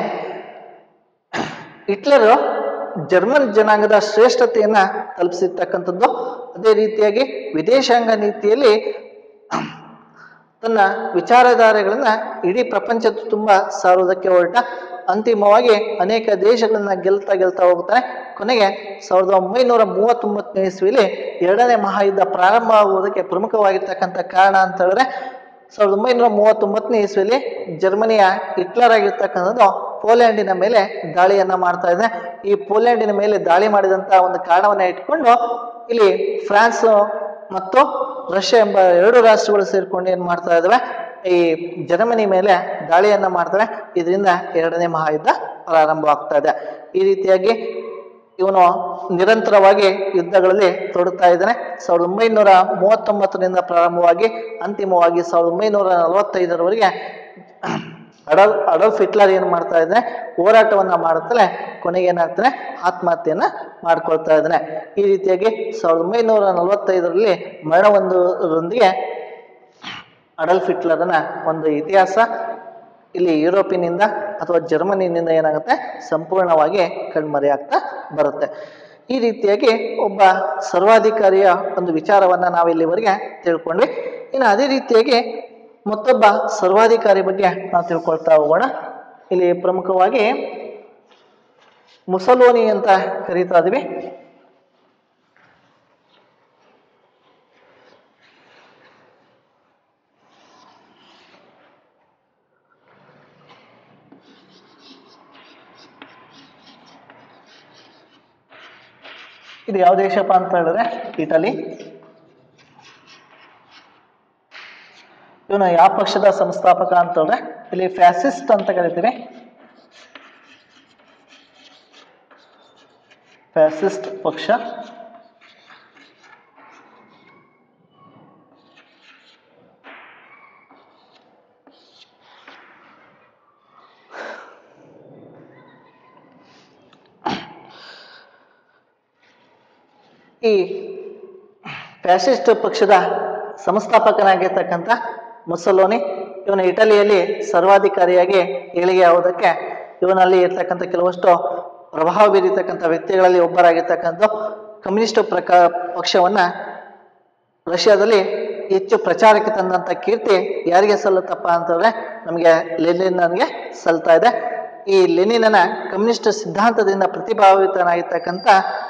ಹಿಟ್ಲರ್ ಜರ್ಮನ್ ಜನಾಂಗದ ಶ್ರೇಷ್ಠತೆಯನ್ನ ತಲುಪಿಸಿರ್ತಕ್ಕಂಥದ್ದು ಅದೇ ರೀತಿಯಾಗಿ ವಿದೇಶಾಂಗ ನೀತಿಯಲ್ಲಿ ತನ್ನ ವಿಚಾರಧಾರೆಗಳನ್ನ ಇಡೀ ಪ್ರಪಂಚದ ತುಂಬ ಸಾರುವುದಕ್ಕೆ ಹೊರಟ ಅಂತಿಮವಾಗಿ ಅನೇಕ ದೇಶಗಳನ್ನ ಗೆಲ್ತಾ ಗೆಲ್ತಾ ಹೋಗ್ತಾನೆ ಕೊನೆಗೆ ಸಾವಿರದ ಒಂಬೈನೂರ ಮೂವತ್ತೊಂಬತ್ತನೇ ಇಸ್ವಿಲಿ ಎರಡನೇ ಮಹಾಯುದ್ಧ ಪ್ರಾರಂಭ ಆಗುವುದಕ್ಕೆ ಪ್ರಮುಖವಾಗಿರ್ತಕ್ಕಂಥ ಕಾರಣ ಅಂತ ಹೇಳಿದ್ರೆ ಸಾವಿರದ ಒಂಬೈನೂರ ಮೂವತ್ತೊಂಬತ್ತನೇ ಇಸ್ವಿಲಿ ಜರ್ಮನಿಯ ಹಿಟ್ಲರ್ ಆಗಿರ್ತಕ್ಕಂಥದ್ದು ಪೋಲೆಂಡಿನ ಮೇಲೆ ದಾಳಿಯನ್ನ ಮಾಡ್ತಾ ಇದೆ ಈ ಪೋಲೆಂಡಿನ ಮೇಲೆ ದಾಳಿ ಮಾಡಿದಂತ ಒಂದು ಕಾರಣವನ್ನ ಇಟ್ಕೊಂಡು ಇಲ್ಲಿ ಫ್ರಾನ್ಸ್ ಮತ್ತು ರಷ್ಯಾ ಎಂಬ ಎರಡು ರಾಷ್ಟ್ರಗಳು ಸೇರ್ಕೊಂಡು ಏನ್ ಮಾಡ್ತಾ ಇದಾವೆ ಈ ಜರ್ಮನಿ ಮೇಲೆ ದಾಳಿಯನ್ನ ಮಾಡ್ತವೆ ಇದರಿಂದ ಎರಡನೇ ಮಹಾಯುದ್ಧ ಪ್ರಾರಂಭವಾಗ್ತಾ ಇದೆ ಈ ರೀತಿಯಾಗಿ ಇವನು ನಿರಂತರವಾಗಿ ಯುದ್ಧಗಳಲ್ಲಿ ತೊಡಗ್ತಾ ಇದ್ದಾನೆ ಸಾವಿರದ ಒಂಬೈನೂರ ಮೂವತ್ತೊಂಬತ್ತರಿಂದ ಪ್ರಾರಂಭವಾಗಿ ಅಂತಿಮವಾಗಿ ಸಾವಿರದ ಒಂಬೈನೂರ ನಲವತ್ತೈದರವರೆಗೆ ಅಡಲ್ ಅಡಲ್ಫ್ ಹಿಟ್ಲರ್ ಏನು ಮಾಡ್ತಾ ಇದ್ದಾನೆ ಹೋರಾಟವನ್ನ ಮಾಡುತ್ತಲೇ ಕೊನೆಗೆ ಏನಾಗ್ತಾನೆ ಆತ್ಮಹತ್ಯೆಯನ್ನ ಮಾಡ್ಕೊಳ್ತಾ ಇದ್ದಾನೆ ಈ ರೀತಿಯಾಗಿ ಸಾವಿರದ ಒಂಬೈನೂರ ನಲವತ್ತೈದರಲ್ಲಿ ಮರಣವೊಂದರೊಂದಿಗೆ ಅಡಲ್ಫ್ ಹಿಟ್ಲರ್ನ ಒಂದು ಇತಿಹಾಸ ಇಲ್ಲಿ ಯುರೋಪಿನಿಂದ ಅಥವಾ ಜರ್ಮನಿನಿಂದ ಏನಾಗುತ್ತೆ ಸಂಪೂರ್ಣವಾಗಿ ಕಣ್ಮರೆಯಾಗ್ತಾ ಬರುತ್ತೆ ಈ ರೀತಿಯಾಗಿ ಒಬ್ಬ ಸರ್ವಾಧಿಕಾರಿಯ ಒಂದು ವಿಚಾರವನ್ನ ನಾವು ಇಲ್ಲಿವರೆಗೆ ತಿಳ್ಕೊಂಡ್ವಿ ಇನ್ನು ಅದೇ ರೀತಿಯಾಗಿ ಮತ್ತೊಬ್ಬ ಸರ್ವಾಧಿಕಾರಿ ಬಗ್ಗೆ ನಾವು ತಿಳ್ಕೊಳ್ತಾ ಹೋಗೋಣ ಇಲ್ಲಿ ಪ್ರಮುಖವಾಗಿ ಮುಸಲೋನಿ ಅಂತ ಕರೀತಾ ಇದೀವಿ ಇದು ಯಾವ ದೇಶಪ್ಪ ಅಂತ ಹೇಳಿದ್ರೆ ಇಟಲಿ ಇವನು ಯಾವ ಪಕ್ಷದ ಸಂಸ್ಥಾಪಕ ಅಂತ ಹೇಳಿದ್ರೆ ಇಲ್ಲಿ ಫ್ಯಾಸಿಸ್ಟ್ ಅಂತ ಕರಿತೀವಿ ಫ್ಯಾಸಿಸ್ಟ್ ಪಕ್ಷ ಈ ಫ್ಯಾಸಿಸ್ಟ್ ಪಕ್ಷದ ಸಂಸ್ಥಾಪಕನಾಗಿರ್ತಕ್ಕಂಥ ಮುಸಲೋನಿ ಇವನು ಇಟಲಿಯಲ್ಲಿ ಸರ್ವಾಧಿಕಾರಿಯಾಗಿ ಏಳಿಗೆ ಆಗೋದಕ್ಕೆ ಇವನಲ್ಲಿ ಇರ್ತಕ್ಕಂಥ ಕೆಲವಷ್ಟು ಪ್ರಭಾವ ಬೀರಿರ್ತಕ್ಕಂಥ ವ್ಯಕ್ತಿಗಳಲ್ಲಿ ಒಬ್ಬರಾಗಿರ್ತಕ್ಕಂಥ ಕಮ್ಯುನಿಸ್ಟ್ ಪ್ರಕ ಪಕ್ಷವನ್ನ ರಷ್ಯಾದಲ್ಲಿ ಹೆಚ್ಚು ಪ್ರಚಾರಕ್ಕೆ ತಂದಂಥ ಕೀರ್ತಿ ಯಾರಿಗೆ ಸಲ್ಲುತ್ತಪ್ಪ ಅಂತಂದ್ರೆ ನಮಗೆ ಲೆನಿನ್ಗೆ ಸಲ್ತಾ ಇದೆ ಈ ಲೆನಿನನ ಕಮ್ಯುನಿಸ್ಟ್ ಸಿದ್ಧಾಂತದಿಂದ ಪ್ರತಿಭಾವಿತನಾಗಿರ್ತಕ್ಕಂಥ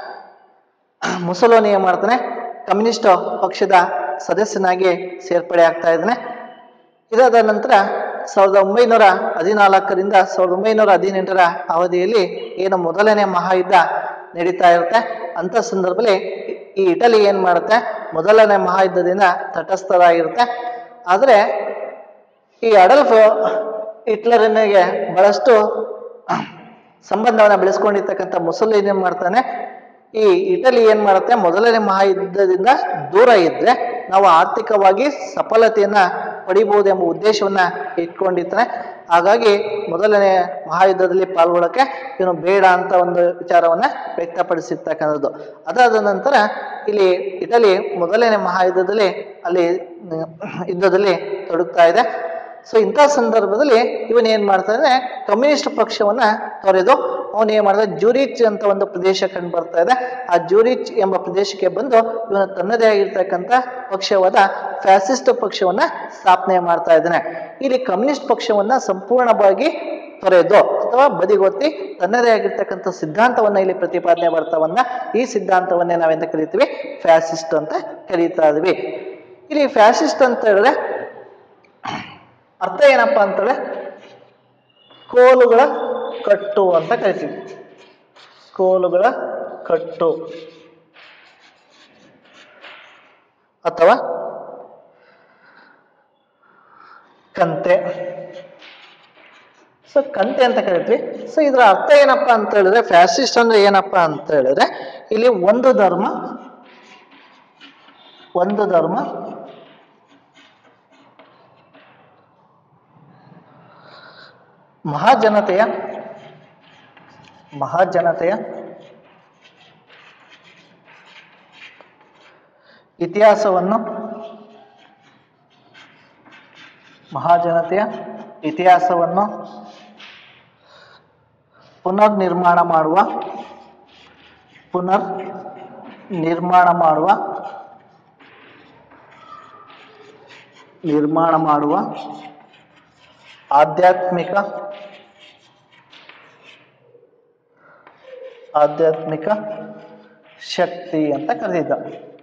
ಮುಸಲೋನಿ ಏನ್ ಮಾಡ್ತಾನೆ ಕಮ್ಯುನಿಸ್ಟ್ ಪಕ್ಷದ ಸದಸ್ಯನಾಗಿ ಸೇರ್ಪಡೆ ಆಗ್ತಾ ಇದ್ದಾನೆ ಇದಾದ ನಂತರ ಸಾವಿರದ ಒಂಬೈನೂರ ಹದಿನಾಲ್ಕರಿಂದ ಸಾವಿರದ ಒಂಬೈನೂರ ಹದಿನೆಂಟರ ಅವಧಿಯಲ್ಲಿ ಏನು ಮೊದಲನೇ ಮಹಾಯುದ್ಧ ನಡೀತಾ ಇರುತ್ತೆ ಅಂತ ಸಂದರ್ಭದಲ್ಲಿ ಈ ಇಟಲಿ ಏನ್ ಮಾಡುತ್ತೆ ಮೊದಲನೇ ಮಹಾಯುದ್ಧದಿಂದ ತಟಸ್ಥರಾಗಿರುತ್ತೆ ಆದರೆ ಈ ಅಡಲ್ಫ್ ಹಿಟ್ಲರನಿಗೆ ಬಹಳಷ್ಟು ಸಂಬಂಧವನ್ನ ಬೆಳೆಸ್ಕೊಂಡಿರ್ತಕ್ಕಂಥ ಮುಸಲಿನ್ ಏನ್ ಮಾಡ್ತಾನೆ ಈ ಇಟಲಿ ಏನ್ ಮಾಡುತ್ತೆ ಮೊದಲನೇ ಮಹಾಯುದ್ಧದಿಂದ ದೂರ ಇದ್ರೆ ನಾವು ಆರ್ಥಿಕವಾಗಿ ಸಫಲತೆಯನ್ನ ಪಡಿಬಹುದು ಎಂಬ ಉದ್ದೇಶವನ್ನ ಇಟ್ಕೊಂಡಿರ್ತಾನೆ ಹಾಗಾಗಿ ಮೊದಲನೇ ಮಹಾಯುದ್ಧದಲ್ಲಿ ಪಾಲ್ಗೊಳ್ಳಕ್ಕೆ ಇವನು ಬೇಡ ಅಂತ ಒಂದು ವಿಚಾರವನ್ನ ವ್ಯಕ್ತಪಡಿಸಿರ್ತಕ್ಕಂಥದ್ದು ಅದಾದ ನಂತರ ಇಲ್ಲಿ ಇಟಲಿ ಮೊದಲನೇ ಮಹಾಯುದ್ಧದಲ್ಲಿ ಅಲ್ಲಿ ಮ್, ಯುದ್ಧದಲ್ಲಿ ತೊಡಗ್ತಾ ಇದೆ ಸೊ ಇಂಥ ಸಂದರ್ಭದಲ್ಲಿ ಇವನ್ ಏನ್ ಮಾಡ್ತಾನೆ ಕಮ್ಯುನಿಸ್ಟ್ ಪಕ್ಷವನ್ನ ತೊರೆದು ಅವನು ಏನ್ ಮಾಡ್ತಾನೆ ಜೂರಿಚ್ ಅಂತ ಒಂದು ಪ್ರದೇಶ ಕಂಡು ಬರ್ತಾ ಇದೆ ಆ ಜೂರಿಚ್ ಎಂಬ ಪ್ರದೇಶಕ್ಕೆ ಬಂದು ಇವನು ತನ್ನದೇ ಆಗಿರ್ತಕ್ಕಂಥ ಪಕ್ಷವಾದ ಫ್ಯಾಸಿಸ್ಟ್ ಪಕ್ಷವನ್ನ ಸ್ಥಾಪನೆ ಮಾಡ್ತಾ ಇದ್ದಾನೆ ಇಲ್ಲಿ ಕಮ್ಯುನಿಸ್ಟ್ ಪಕ್ಷವನ್ನ ಸಂಪೂರ್ಣವಾಗಿ ತೊರೆದು ಅಥವಾ ಬದಿಗೊತ್ತಿ ತನ್ನದೇ ಆಗಿರ್ತಕ್ಕಂಥ ಸಿದ್ಧಾಂತವನ್ನ ಇಲ್ಲಿ ಪ್ರತಿಪಾದನೆ ಬರ್ತಾವನ್ನ ಈ ಸಿದ್ಧಾಂತವನ್ನೇ ನಾವೆಂತ ಕರಿತೀವಿ ಫ್ಯಾಸಿಸ್ಟ್ ಅಂತ ಕರೀತಾ ಇದೀವಿ ಇಲ್ಲಿ ಫ್ಯಾಸಿಸ್ಟ್ ಅಂತ ಹೇಳಿದ್ರೆ ಅರ್ಥ ಏನಪ್ಪ ಅಂತಂದ್ರೆ ಕೋಲುಗಳ ಕಟ್ಟು ಅಂತ ಕರಿತೀವಿ ಕೋಲುಗಳ ಕಟ್ಟು ಅಥವಾ ಕಂತೆ ಸೊ ಕಂತೆ ಅಂತ ಕರಿತೀವಿ ಸೊ ಇದರ ಅರ್ಥ ಏನಪ್ಪ ಅಂತ ಹೇಳಿದ್ರೆ ಫ್ಯಾಸಿಸ್ಟ್ ಅಂದ್ರೆ ಏನಪ್ಪ ಅಂತ ಹೇಳಿದ್ರೆ ಇಲ್ಲಿ ಒಂದು ಧರ್ಮ ಒಂದು ಧರ್ಮ ಮಹಾಜನತೆಯ ಮಹಾಜನತೆಯ ಇತಿಹಾಸವನ್ನು ಮಹಾಜನತೆಯ ಇತಿಹಾಸವನ್ನು ಪುನರ್ ನಿರ್ಮಾಣ ಮಾಡುವ ಪುನರ್ ನಿರ್ಮಾಣ ಮಾಡುವ ನಿರ್ಮಾಣ ಮಾಡುವ ಆಧ್ಯಾತ್ಮಿಕ ಆಧ್ಯಾತ್ಮಿಕ ಶಕ್ತಿ ಅಂತ ಕರೆದಿದ್ದ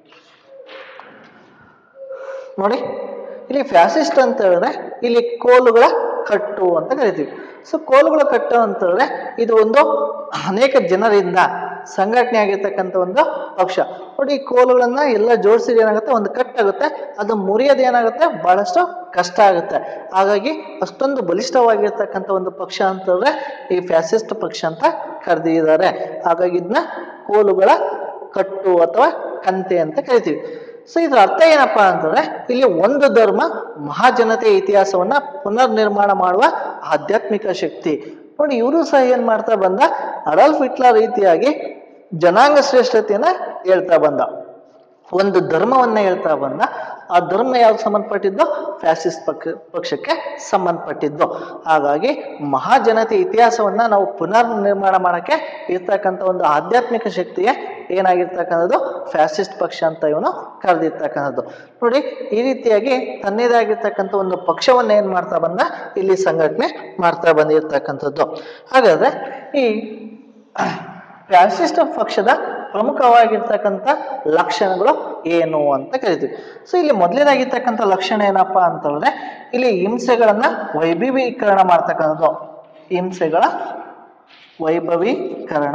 ನೋಡಿ ಇಲ್ಲಿ ಫ್ಯಾಸಿಸ್ಟ್ ಅಂತ ಹೇಳಿದ್ರೆ ಇಲ್ಲಿ ಕೋಲುಗಳ ಕಟ್ಟು ಅಂತ ಕರಿತೀವಿ ಸೊ ಕೋಲುಗಳ ಕಟ್ಟು ಅಂತ ಹೇಳಿದ್ರೆ ಇದು ಒಂದು ಅನೇಕ ಜನರಿಂದ ಸಂಘಟನೆ ಆಗಿರ್ತಕ್ಕಂಥ ಒಂದು ಪಕ್ಷ ನೋಡಿ ಈ ಕೋಲುಗಳನ್ನ ಎಲ್ಲ ಜೋಡಿಸಿದ್ರೆ ಏನಾಗುತ್ತೆ ಒಂದು ಕಟ್ಟಾಗುತ್ತೆ ಅದು ಮುರಿಯೋದು ಏನಾಗುತ್ತೆ ಬಹಳಷ್ಟು ಕಷ್ಟ ಆಗುತ್ತೆ ಹಾಗಾಗಿ ಅಷ್ಟೊಂದು ಬಲಿಷ್ಠವಾಗಿರ್ತಕ್ಕಂಥ ಒಂದು ಪಕ್ಷ ಅಂತ ಹೇಳಿದ್ರೆ ಈ ಫ್ಯಾಸಿಸ್ಟ್ ಪಕ್ಷ ಅಂತ ಕರೆದಿದ್ದಾರೆ ಹಾಗಾಗಿ ಇದನ್ನ ಕೋಲುಗಳ ಕಟ್ಟು ಅಥವಾ ಕಂತೆ ಅಂತ ಕರಿತೀವಿ ಸೊ ಇದ್ರ ಅರ್ಥ ಏನಪ್ಪಾ ಅಂತಂದ್ರೆ ಇಲ್ಲಿ ಒಂದು ಧರ್ಮ ಮಹಾಜನತೆಯ ಇತಿಹಾಸವನ್ನ ಪುನರ್ ನಿರ್ಮಾಣ ಮಾಡುವ ಆಧ್ಯಾತ್ಮಿಕ ಶಕ್ತಿ ನೋಡಿ ಇವರು ಸಹ ಏನ್ ಮಾಡ್ತಾ ಬಂದ ಅಡಲ್ಫ್ ಹಿಟ್ಲರ್ ರೀತಿಯಾಗಿ ಜನಾಂಗ ಶ್ರೇಷ್ಠತೆಯನ್ನ ಹೇಳ್ತಾ ಬಂದ ಒಂದು ಧರ್ಮವನ್ನ ಹೇಳ್ತಾ ಬಂದ ಆ ಧರ್ಮ ಯಾವ್ದು ಸಂಬಂಧಪಟ್ಟಿದ್ದು ಫ್ಯಾಸಿಸ್ಟ್ ಪಕ್ಷ ಪಕ್ಷಕ್ಕೆ ಸಂಬಂಧಪಟ್ಟಿದ್ದು ಹಾಗಾಗಿ ಮಹಾಜನತೆ ಇತಿಹಾಸವನ್ನ ನಾವು ಪುನರ್ ನಿರ್ಮಾಣ ಮಾಡಕ್ಕೆ ಇರ್ತಕ್ಕಂಥ ಒಂದು ಆಧ್ಯಾತ್ಮಿಕ ಶಕ್ತಿಗೆ ಏನಾಗಿರ್ತಕ್ಕಂಥದ್ದು ಫ್ಯಾಸಿಸ್ಟ್ ಪಕ್ಷ ಅಂತ ಇವನು ಕರೆದಿರ್ತಕ್ಕಂಥದ್ದು ನೋಡಿ ಈ ರೀತಿಯಾಗಿ ತನ್ನದೇ ಆಗಿರ್ತಕ್ಕಂಥ ಒಂದು ಪಕ್ಷವನ್ನ ಏನ್ ಮಾಡ್ತಾ ಬಂದ ಇಲ್ಲಿ ಸಂಘಟನೆ ಮಾಡ್ತಾ ಬಂದಿರ್ತಕ್ಕಂಥದ್ದು ಹಾಗಾದ್ರೆ ಈ ಫ್ಯಾಸಿಸ್ಟ್ ಪಕ್ಷದ ಪ್ರಮುಖವಾಗಿರ್ತಕ್ಕಂಥ ಲಕ್ಷಣಗಳು ಏನು ಅಂತ ಕರಿತೀವಿ ಸೊ ಇಲ್ಲಿ ಮೊದಲನೇದಾಗಿರ್ತಕ್ಕಂಥ ಲಕ್ಷಣ ಏನಪ್ಪಾ ಅಂತ ಹೇಳಿದ್ರೆ ಇಲ್ಲಿ ಹಿಂಸೆಗಳನ್ನ ವೈಭವೀಕರಣ ಮಾಡ್ತಕ್ಕಂಥದ್ದು ಹಿಂಸೆಗಳ ವೈಭವೀಕರಣ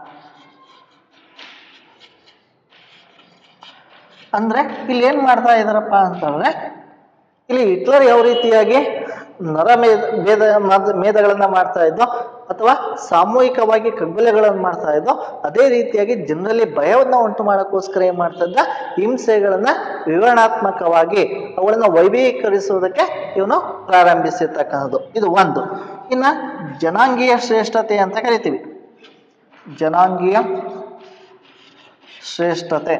ಅಂದ್ರೆ ಇಲ್ಲಿ ಏನ್ ಮಾಡ್ತಾ ಇದಾರಪ್ಪ ಅಂತಂದ್ರೆ ಇಲ್ಲಿ ಹಿಟ್ಲರ್ ಯಾವ ರೀತಿಯಾಗಿ ನರಮೇಧ ಭೇದ ಮಾದ್- ಮೇಧಗಳನ್ನ ಮಾಡ್ತಾ ಇದ್ದೋ ಅಥವಾ ಸಾಮೂಹಿಕವಾಗಿ ಕಗ್ಗೊಲೆಗಳನ್ನು ಮಾಡ್ತಾ ಇದ್ದೋ ಅದೇ ರೀತಿಯಾಗಿ ಜನರಲ್ಲಿ ಭಯವನ್ನು ಉಂಟು ಮಾಡೋಕ್ಕೋಸ್ಕರ ಏನ್ ಮಾಡ್ತಾ ಇದ್ದ ಹಿಂಸೆಗಳನ್ನ ವಿವರಣಾತ್ಮಕವಾಗಿ ಅವುಗಳನ್ನ ವೈಭವೀಕರಿಸುವುದಕ್ಕೆ ಇವನು ಪ್ರಾರಂಭಿಸಿರ್ತಕ್ಕಂಥದ್ದು ಇದು ಒಂದು ಇನ್ನ ಜನಾಂಗೀಯ ಶ್ರೇಷ್ಠತೆ ಅಂತ ಕರಿತೀವಿ ಜನಾಂಗೀಯ ಶ್ರೇಷ್ಠತೆ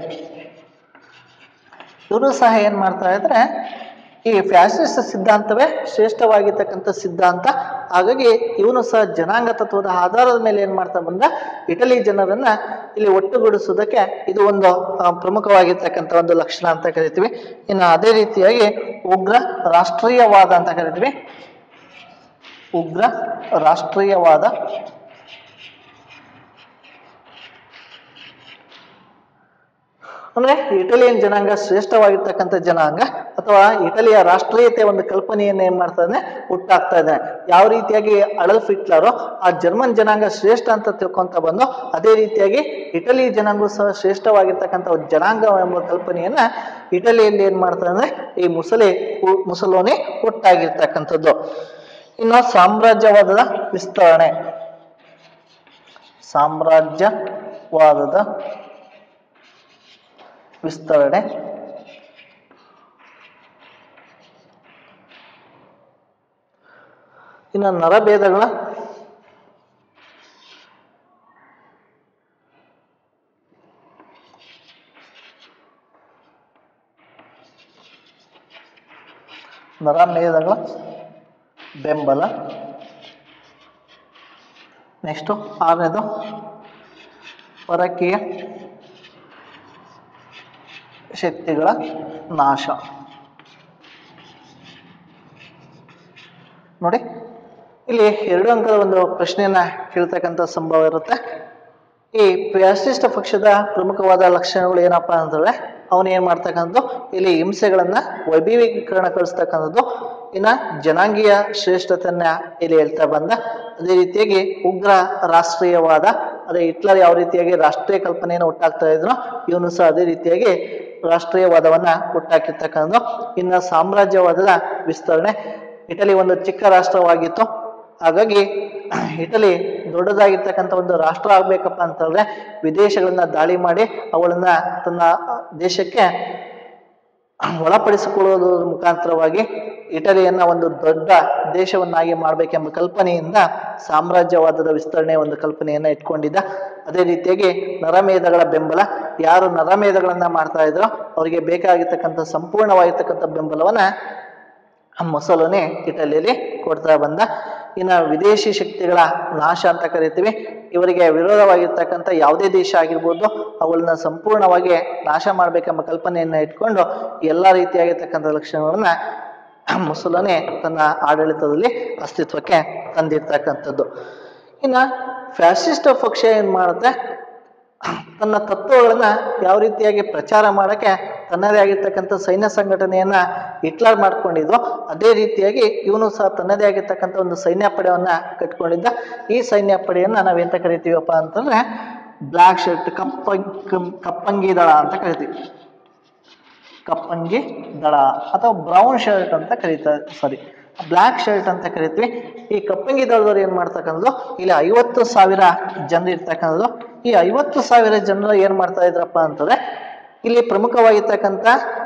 ಇವರು ಸಹ ಏನ್ ಮಾಡ್ತಾ ಇದ್ರೆ ಈ ಫ್ಯಾಸಿಸ್ಟ್ ಸಿದ್ಧಾಂತವೇ ಶ್ರೇಷ್ಠವಾಗಿರ್ತಕ್ಕಂಥ ಸಿದ್ಧಾಂತ ಹಾಗಾಗಿ ಇವನು ಸಹ ಜನಾಂಗ ತತ್ವದ ಆಧಾರದ ಮೇಲೆ ಏನ್ ಮಾಡ್ತಾ ಬಂದ ಇಟಲಿ ಜನರನ್ನ ಇಲ್ಲಿ ಒಟ್ಟುಗೂಡಿಸುವುದಕ್ಕೆ ಇದು ಒಂದು ಆ, ಪ್ರಮುಖವಾಗಿರ್ತಕ್ಕಂಥ ಒಂದು ಲಕ್ಷಣ ಅಂತ ಕರಿತೀವಿ ಇನ್ನು ಅದೇ ರೀತಿಯಾಗಿ ಉಗ್ರ ರಾಷ್ಟ್ರೀಯವಾದ ಅಂತ ಕರಿತೀವಿ ಉಗ್ರ ರಾಷ್ಟ್ರೀಯವಾದ ಅಂದ್ರೆ ಇಟಲಿಯನ್ ಜನಾಂಗ ಶ್ರೇಷ್ಠವಾಗಿರ್ತಕ್ಕಂಥ ಜನಾಂಗ ಅಥವಾ ಇಟಲಿಯ ರಾಷ್ಟ್ರೀಯತೆ ಒಂದು ಕಲ್ಪನೆಯನ್ನ ಏನ್ ಮಾಡ್ತಾ ಇದ್ದಾನೆ ಹುಟ್ಟಾಗ್ತಾ ಇದ್ದಾನೆ ಯಾವ ರೀತಿಯಾಗಿ ಅಡಲ್ಫ್ ಹಿಟ್ಲರು ಆ ಜರ್ಮನ್ ಜನಾಂಗ ಶ್ರೇಷ್ಠ ಅಂತ ತಿಳ್ಕೊಂತ ಬಂದು ಅದೇ ರೀತಿಯಾಗಿ ಇಟಲಿ ಜನಾಂಗ ಸಹ ಶ್ರೇಷ್ಠವಾಗಿರ್ತಕ್ಕಂಥ ಒಂದು ಜನಾಂಗ ಎಂಬ ಕಲ್ಪನೆಯನ್ನ ಇಟಲಿಯಲ್ಲಿ ಏನ್ ಮಾಡ್ತಾ ಅಂದ್ರೆ ಈ ಮುಸಲಿ ಹು- ಮುಸಲೋನಿ ಹುಟ್ಟಾಗಿರ್ತಕ್ಕಂಥದ್ದು ಇನ್ನು ಸಾಮ್ರಾಜ್ಯವಾದದ ವಿಸ್ತರಣೆ ಸಾಮ್ರಾಜ್ಯವಾದದ ವಿಸ್ತರಣೆ ಇನ್ನು ನರಭೇದಗಳ ನರಮೇಧಗಳ ಬೆಂಬಲ ನೆಕ್ಸ್ಟು ಆರನೇದು ಪರಕೀಯ ಶಕ್ತಿಗಳ ನಾಶ ನೋಡಿ ಇಲ್ಲಿ ಎರಡು ಅಂಕದ ಒಂದು ಪ್ರಶ್ನೆಯನ್ನ ಕೇಳ್ತಕ್ಕಂಥ ಸಂಭವ ಇರುತ್ತೆ ಈ ಫ್ಯಾಸಿಸ್ಟ್ ಪಕ್ಷದ ಪ್ರಮುಖವಾದ ಲಕ್ಷಣಗಳು ಏನಪ್ಪಾ ಅಂತಂದ್ರೆ ಅವನು ಏನ್ ಮಾಡ್ತಕ್ಕಂಥದ್ದು ಇಲ್ಲಿ ಹಿಂಸೆಗಳನ್ನ ವೈಭವೀಕರಣ ಕಳಿಸ್ತಕ್ಕಂಥದ್ದು ಇನ್ನ ಜನಾಂಗೀಯ ಶ್ರೇಷ್ಠತೆಯನ್ನ ಇಲ್ಲಿ ಹೇಳ್ತಾ ಬಂದ ಅದೇ ರೀತಿಯಾಗಿ ಉಗ್ರ ರಾಷ್ಟ್ರೀಯವಾದ ಅದೇ ಹಿಟ್ಲರ್ ಯಾವ ರೀತಿಯಾಗಿ ರಾಷ್ಟ್ರೀಯ ಕಲ್ಪನೆಯನ್ನು ಹುಟ್ಟಾಕ್ತಾ ಇದ್ರು ಇವನು ಸಹ ಅದೇ ರೀತಿಯಾಗಿ ರಾಷ್ಟ್ರೀಯವಾದವನ್ನ ಹುಟ್ಟಾಕಿರ್ತಕ್ಕಂಥದ್ದು ಇನ್ನು ಸಾಮ್ರಾಜ್ಯವಾದದ ವಿಸ್ತರಣೆ ಇಟಲಿ ಒಂದು ಚಿಕ್ಕ ರಾಷ್ಟ್ರವಾಗಿತ್ತು ಹಾಗಾಗಿ ಇಟಲಿ ದೊಡ್ಡದಾಗಿರ್ತಕ್ಕಂಥ ಒಂದು ರಾಷ್ಟ್ರ ಆಗ್ಬೇಕಪ್ಪ ಅಂತಂದ್ರೆ ವಿದೇಶಗಳನ್ನ ದಾಳಿ ಮಾಡಿ ಅವುಗಳನ್ನ ತನ್ನ ದೇಶಕ್ಕೆ ಒಳಪಡಿಸಿಕೊಳ್ಳುವುದರ ಮುಖಾಂತರವಾಗಿ ಇಟಲಿಯನ್ನ ಒಂದು ದೊಡ್ಡ ದೇಶವನ್ನಾಗಿ ಮಾಡಬೇಕೆಂಬ ಕಲ್ಪನೆಯಿಂದ ಸಾಮ್ರಾಜ್ಯವಾದದ ವಿಸ್ತರಣೆ ಒಂದು ಕಲ್ಪನೆಯನ್ನ ಇಟ್ಕೊಂಡಿದ್ದ ಅದೇ ರೀತಿಯಾಗಿ ನರಮೇಧಗಳ ಬೆಂಬಲ ಯಾರು ನರಮೇಧಗಳನ್ನ ಮಾಡ್ತಾ ಇದ್ರೋ ಅವರಿಗೆ ಬೇಕಾಗಿರ್ತಕ್ಕಂಥ ಸಂಪೂರ್ಣವಾಗಿರ್ತಕ್ಕಂಥ ಬೆಂಬಲವನ್ನ ಮೊಸಲನೆ ಇಟಲಿಯಲ್ಲಿ ಕೊಡ್ತಾ ಬಂದ ಇನ್ನು ವಿದೇಶಿ ಶಕ್ತಿಗಳ ನಾಶ ಅಂತ ಕರಿತೀವಿ ಇವರಿಗೆ ವಿರೋಧವಾಗಿರ್ತಕ್ಕಂಥ ಯಾವುದೇ ದೇಶ ಆಗಿರ್ಬೋದು ಅವುಗಳನ್ನ ಸಂಪೂರ್ಣವಾಗಿ ನಾಶ ಮಾಡಬೇಕೆಂಬ ಕಲ್ಪನೆಯನ್ನ ಇಟ್ಕೊಂಡು ಎಲ್ಲ ರೀತಿಯಾಗಿರ್ತಕ್ಕಂಥ ಲಕ್ಷಣಗಳನ್ನ ಮುಸಲನೆ ತನ್ನ ಆಡಳಿತದಲ್ಲಿ ಅಸ್ತಿತ್ವಕ್ಕೆ ತಂದಿರ್ತಕ್ಕಂಥದ್ದು ಇನ್ನು ಫ್ಯಾಸಿಸ್ಟ್ ಪಕ್ಷ ಏನು ಮಾಡುತ್ತೆ ತನ್ನ ತತ್ವಗಳನ್ನ ಯಾವ ರೀತಿಯಾಗಿ ಪ್ರಚಾರ ಮಾಡಕ್ಕೆ ತನ್ನದೇ ಆಗಿರ್ತಕ್ಕಂಥ ಸೈನ್ಯ ಸಂಘಟನೆಯನ್ನ ಹಿಟ್ಲರ್ ಮಾಡ್ಕೊಂಡಿದ್ವು ಅದೇ ರೀತಿಯಾಗಿ ಇವನು ಸಹ ತನ್ನದೇ ಆಗಿರ್ತಕ್ಕಂಥ ಒಂದು ಸೈನ್ಯ ಪಡೆಯನ್ನ ಕಟ್ಕೊಂಡಿದ್ದ ಈ ಸೈನ್ಯ ಪಡೆಯನ್ನ ನಾವೆಂತ ಕರಿತೀವಪ್ಪ ಅಂತಂದ್ರೆ ಬ್ಲ್ಯಾಕ್ ಶರ್ಟ್ ಕಪ್ಪಂಗಿ ಕಪ್ಪಂಗಿ ದಳ ಅಂತ ಕರಿತೀವಿ ಕಪ್ಪಂಗಿ ದಳ ಅಥವಾ ಬ್ರೌನ್ ಶರ್ಟ್ ಅಂತ ಕರೀತಾರೆ ಸಾರಿ ಬ್ಲ್ಯಾಕ್ ಶರ್ಟ್ ಅಂತ ಕರಿತೀವಿ ಈ ಕಪ್ಪಂಗಿ ದಳದವ್ರು ಏನ್ ಮಾಡ್ತಕ್ಕಂಥದ್ದು ಇಲ್ಲಿ ಐವತ್ತು ಸಾವಿರ ಜನರು ಇರ್ತಕ್ಕಂಥದ್ದು ಈ ಐವತ್ತು ಸಾವಿರ ಜನರು ಏನ್ ಮಾಡ್ತಾ ಇದ್ರಪ್ಪ ಅಂತಂದ್ರೆ ಇಲ್ಲಿ ಪ್ರಮುಖವಾಗಿರ್ತಕ್ಕಂಥ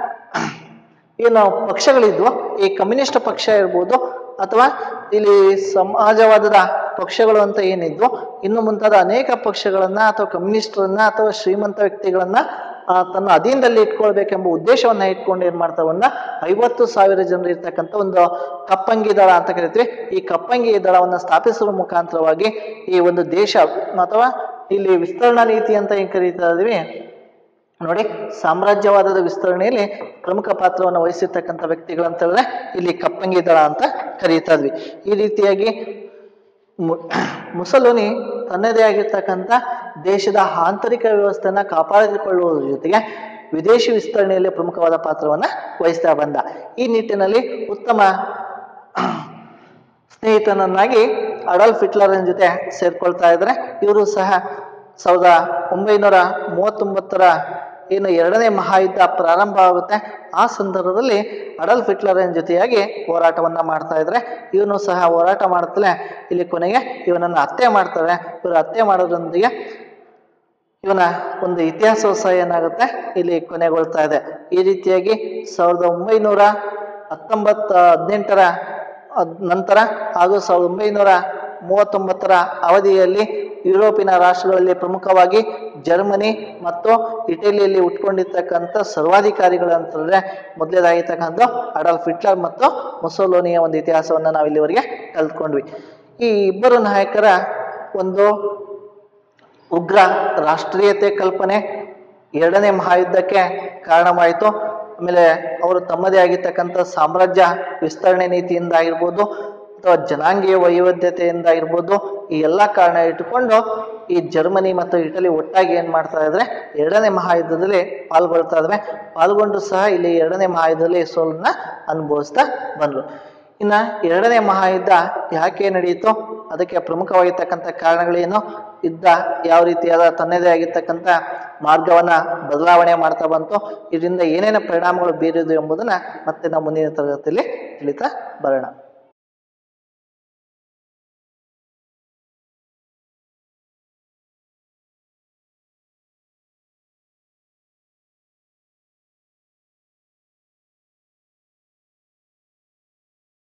ಏನು ಪಕ್ಷಗಳಿದ್ವು ಈ ಕಮ್ಯುನಿಸ್ಟ್ ಪಕ್ಷ ಇರ್ಬೋದು ಅಥವಾ ಇಲ್ಲಿ ಸಮಾಜವಾದದ ಪಕ್ಷಗಳು ಅಂತ ಏನಿದ್ವು ಇನ್ನು ಮುಂತಾದ ಅನೇಕ ಪಕ್ಷಗಳನ್ನ ಅಥವಾ ಕಮ್ಯುನಿಸ್ಟರನ್ನ ಅಥವಾ ಶ್ರೀಮಂತ ವ್ಯಕ್ತಿಗಳನ್ನ ಆ, ತನ್ನ ಅಧೀನದಲ್ಲಿ ಇಟ್ಕೊಳ್ಬೇಕೆಂಬ ಉದ್ದೇಶವನ್ನ ಇಟ್ಕೊಂಡು ಏನ್ ಮಾಡ್ತಾವನ್ನ ಐವತ್ತು ಸಾವಿರ ಜನರು ಇರ್ತಕ್ಕಂಥ ಒಂದು ಕಪ್ಪಂಗಿ ದಳ ಅಂತ ಕರಿತೀವಿ ಈ ಕಪ್ಪಂಗಿ ದಳವನ್ನ ಸ್ಥಾಪಿಸುವ ಮುಖಾಂತರವಾಗಿ ಈ ಒಂದು ದೇಶ ಅಥವಾ ಇಲ್ಲಿ ವಿಸ್ತರಣಾ ನೀತಿ ಅಂತ ಏನ್ ಕರೀತಾ ಇದೀವಿ ನೋಡಿ ಸಾಮ್ರಾಜ್ಯವಾದದ ವಿಸ್ತರಣೆಯಲ್ಲಿ ಪ್ರಮುಖ ಪಾತ್ರವನ್ನು ವಹಿಸಿರ್ತಕ್ಕಂಥ ವ್ಯಕ್ತಿಗಳಂತ ಹೇಳಿದ್ರೆ ಇಲ್ಲಿ ಕಪ್ಪಂಗಿ ದಳ ಅಂತ ಕರೀತಾ ಇದ್ವಿ ಈ ರೀತಿಯಾಗಿ ಮು- ಮುಸಲುನಿ ತನ್ನದೇ ಆಗಿರ್ತಕ್ಕಂಥ ದೇಶದ ಆಂತರಿಕ ವ್ಯವಸ್ಥೆಯನ್ನ ಕಾಪಾಡಿಕೊಳ್ಳುವುದರ ಜೊತೆಗೆ ವಿದೇಶಿ ವಿಸ್ತರಣೆಯಲ್ಲಿ ಪ್ರಮುಖವಾದ ಪಾತ್ರವನ್ನ ವಹಿಸ್ತಾ ಬಂದ ಈ ನಿಟ್ಟಿನಲ್ಲಿ ಉತ್ತಮ ಸ್ನೇಹಿತನನ್ನಾಗಿ ಅಡಲ್ಫ್ ಹಿಟ್ಲರನ ಜೊತೆ ಸೇರ್ಕೊಳ್ತಾ ಇದ್ದಾರೆ ಇವರು ಸಹ ಸಾವಿರದ ಒಂಬೈನೂರ ಮೂವತ್ತೊಂಬತ್ತರ ಏನು ಎರಡನೇ ಮಹಾಯುದ್ಧ ಪ್ರಾರಂಭ ಆಗುತ್ತೆ ಆ ಸಂದರ್ಭದಲ್ಲಿ ಅಡಲ್ಫ್ ಹಿಟ್ಲರನ ಜೊತೆಯಾಗಿ ಹೋರಾಟವನ್ನ ಮಾಡ್ತಾ ಇದ್ದಾರೆ ಇವನು ಸಹ ಹೋರಾಟ ಮಾಡುತ್ತಲೇ ಇಲ್ಲಿ ಕೊನೆಗೆ ಇವನನ್ನು ಹತ್ಯೆ ಮಾಡ್ತಾರೆ ಇವರು ಹತ್ಯೆ ಮಾಡೋದ್ರೊಂದಿಗೆ ಇವನ ಒಂದು ಇತಿಹಾಸವು ಸಹ ಏನಾಗುತ್ತೆ ಇಲ್ಲಿ ಕೊನೆಗೊಳ್ತಾ ಇದೆ ಈ ರೀತಿಯಾಗಿ ಸಾವಿರದ ಒಂಬೈನೂರ ಹತ್ತೊಂಬತ್ತ ಹದಿನೆಂಟರ ಅದ್- ನಂತರ ಹಾಗೂ ಸಾವಿರದ ಒಂಬೈನೂರ ಮೂವತ್ತೊಂಬತ್ತರ ಅವಧಿಯಲ್ಲಿ ಯುರೋಪಿನ ರಾಷ್ಟ್ರಗಳಲ್ಲಿ ಪ್ರಮುಖವಾಗಿ ಜರ್ಮನಿ ಮತ್ತು ಇಟಲಿಯಲ್ಲಿ ಉಟ್ಕೊಂಡಿರ್ತಕ್ಕಂಥ ಸರ್ವಾಧಿಕಾರಿಗಳು ಅಂತಂದ್ರೆ ಮೊದಲೇದಾಗಿರ್ತಕ್ಕಂಥ ಅಡಲ್ಫ್ ಹಿಟ್ಲರ್ ಮತ್ತು ಮುಸೋಲೋನಿಯ ಒಂದು ಇತಿಹಾಸವನ್ನು ನಾವು ಇಲ್ಲಿವರೆಗೆ ಕಲ್ತ್ಕೊಂಡ್ವಿ ಈ ಇಬ್ಬರು ನಾಯಕರ ಒಂದು ಉಗ್ರ ರಾಷ್ಟ್ರೀಯತೆ ಕಲ್ಪನೆ ಎರಡನೇ ಮಹಾಯುದ್ಧಕ್ಕೆ ಕಾರಣವಾಯಿತು ಆಮೇಲೆ ಅವರು ತಮ್ಮದೇ ಆಗಿರ್ತಕ್ಕಂಥ ಸಾಮ್ರಾಜ್ಯ ವಿಸ್ತರಣೆ ನೀತಿಯಿಂದ ಆಗಿರ್ಬೋದು ಅಥವಾ ಜನಾಂಗೀಯ ವೈವಿಧ್ಯತೆಯಿಂದ ಆಗಿರ್ಬೋದು ಈ ಎಲ್ಲ ಕಾರಣ ಇಟ್ಟುಕೊಂಡು ಈ ಜರ್ಮನಿ ಮತ್ತು ಇಟಲಿ ಒಟ್ಟಾಗಿ ಏನು ಮಾಡ್ತಾ ಇದ್ರೆ ಎರಡನೇ ಮಹಾಯುದ್ಧದಲ್ಲಿ ಪಾಲ್ಗೊಳ್ತಾ ಇದ್ವೆ ಪಾಲ್ಗೊಂಡು ಸಹ ಇಲ್ಲಿ ಎರಡನೇ ಮಹಾಯುದ್ಧದಲ್ಲಿ ಸೋಲನ್ನ ಅನುಭವಿಸ್ತಾ ಬಂದ್ರು ಇನ್ನ ಎರಡನೇ ಮಹಾಯುದ್ಧ ಯಾಕೆ ನಡೆಯಿತು ಅದಕ್ಕೆ ಪ್ರಮುಖವಾಗಿರ್ತಕ್ಕಂಥ ಕಾರಣಗಳೇನು ಯುದ್ಧ ಯಾವ ರೀತಿಯಾದ ತನ್ನದೇ ಆಗಿರ್ತಕ್ಕಂಥ ಮಾರ್ಗವನ್ನ ಬದಲಾವಣೆ ಮಾಡ್ತಾ ಬಂತು ಇದರಿಂದ ಏನೇನು ಪರಿಣಾಮಗಳು ಬೀರಿದು ಎಂಬುದನ್ನ ಮತ್ತೆ ನಾವು ಮುಂದಿನ ತರಗತಿಯಲ್ಲಿ ತಿಳಿತಾ ಬರೋಣ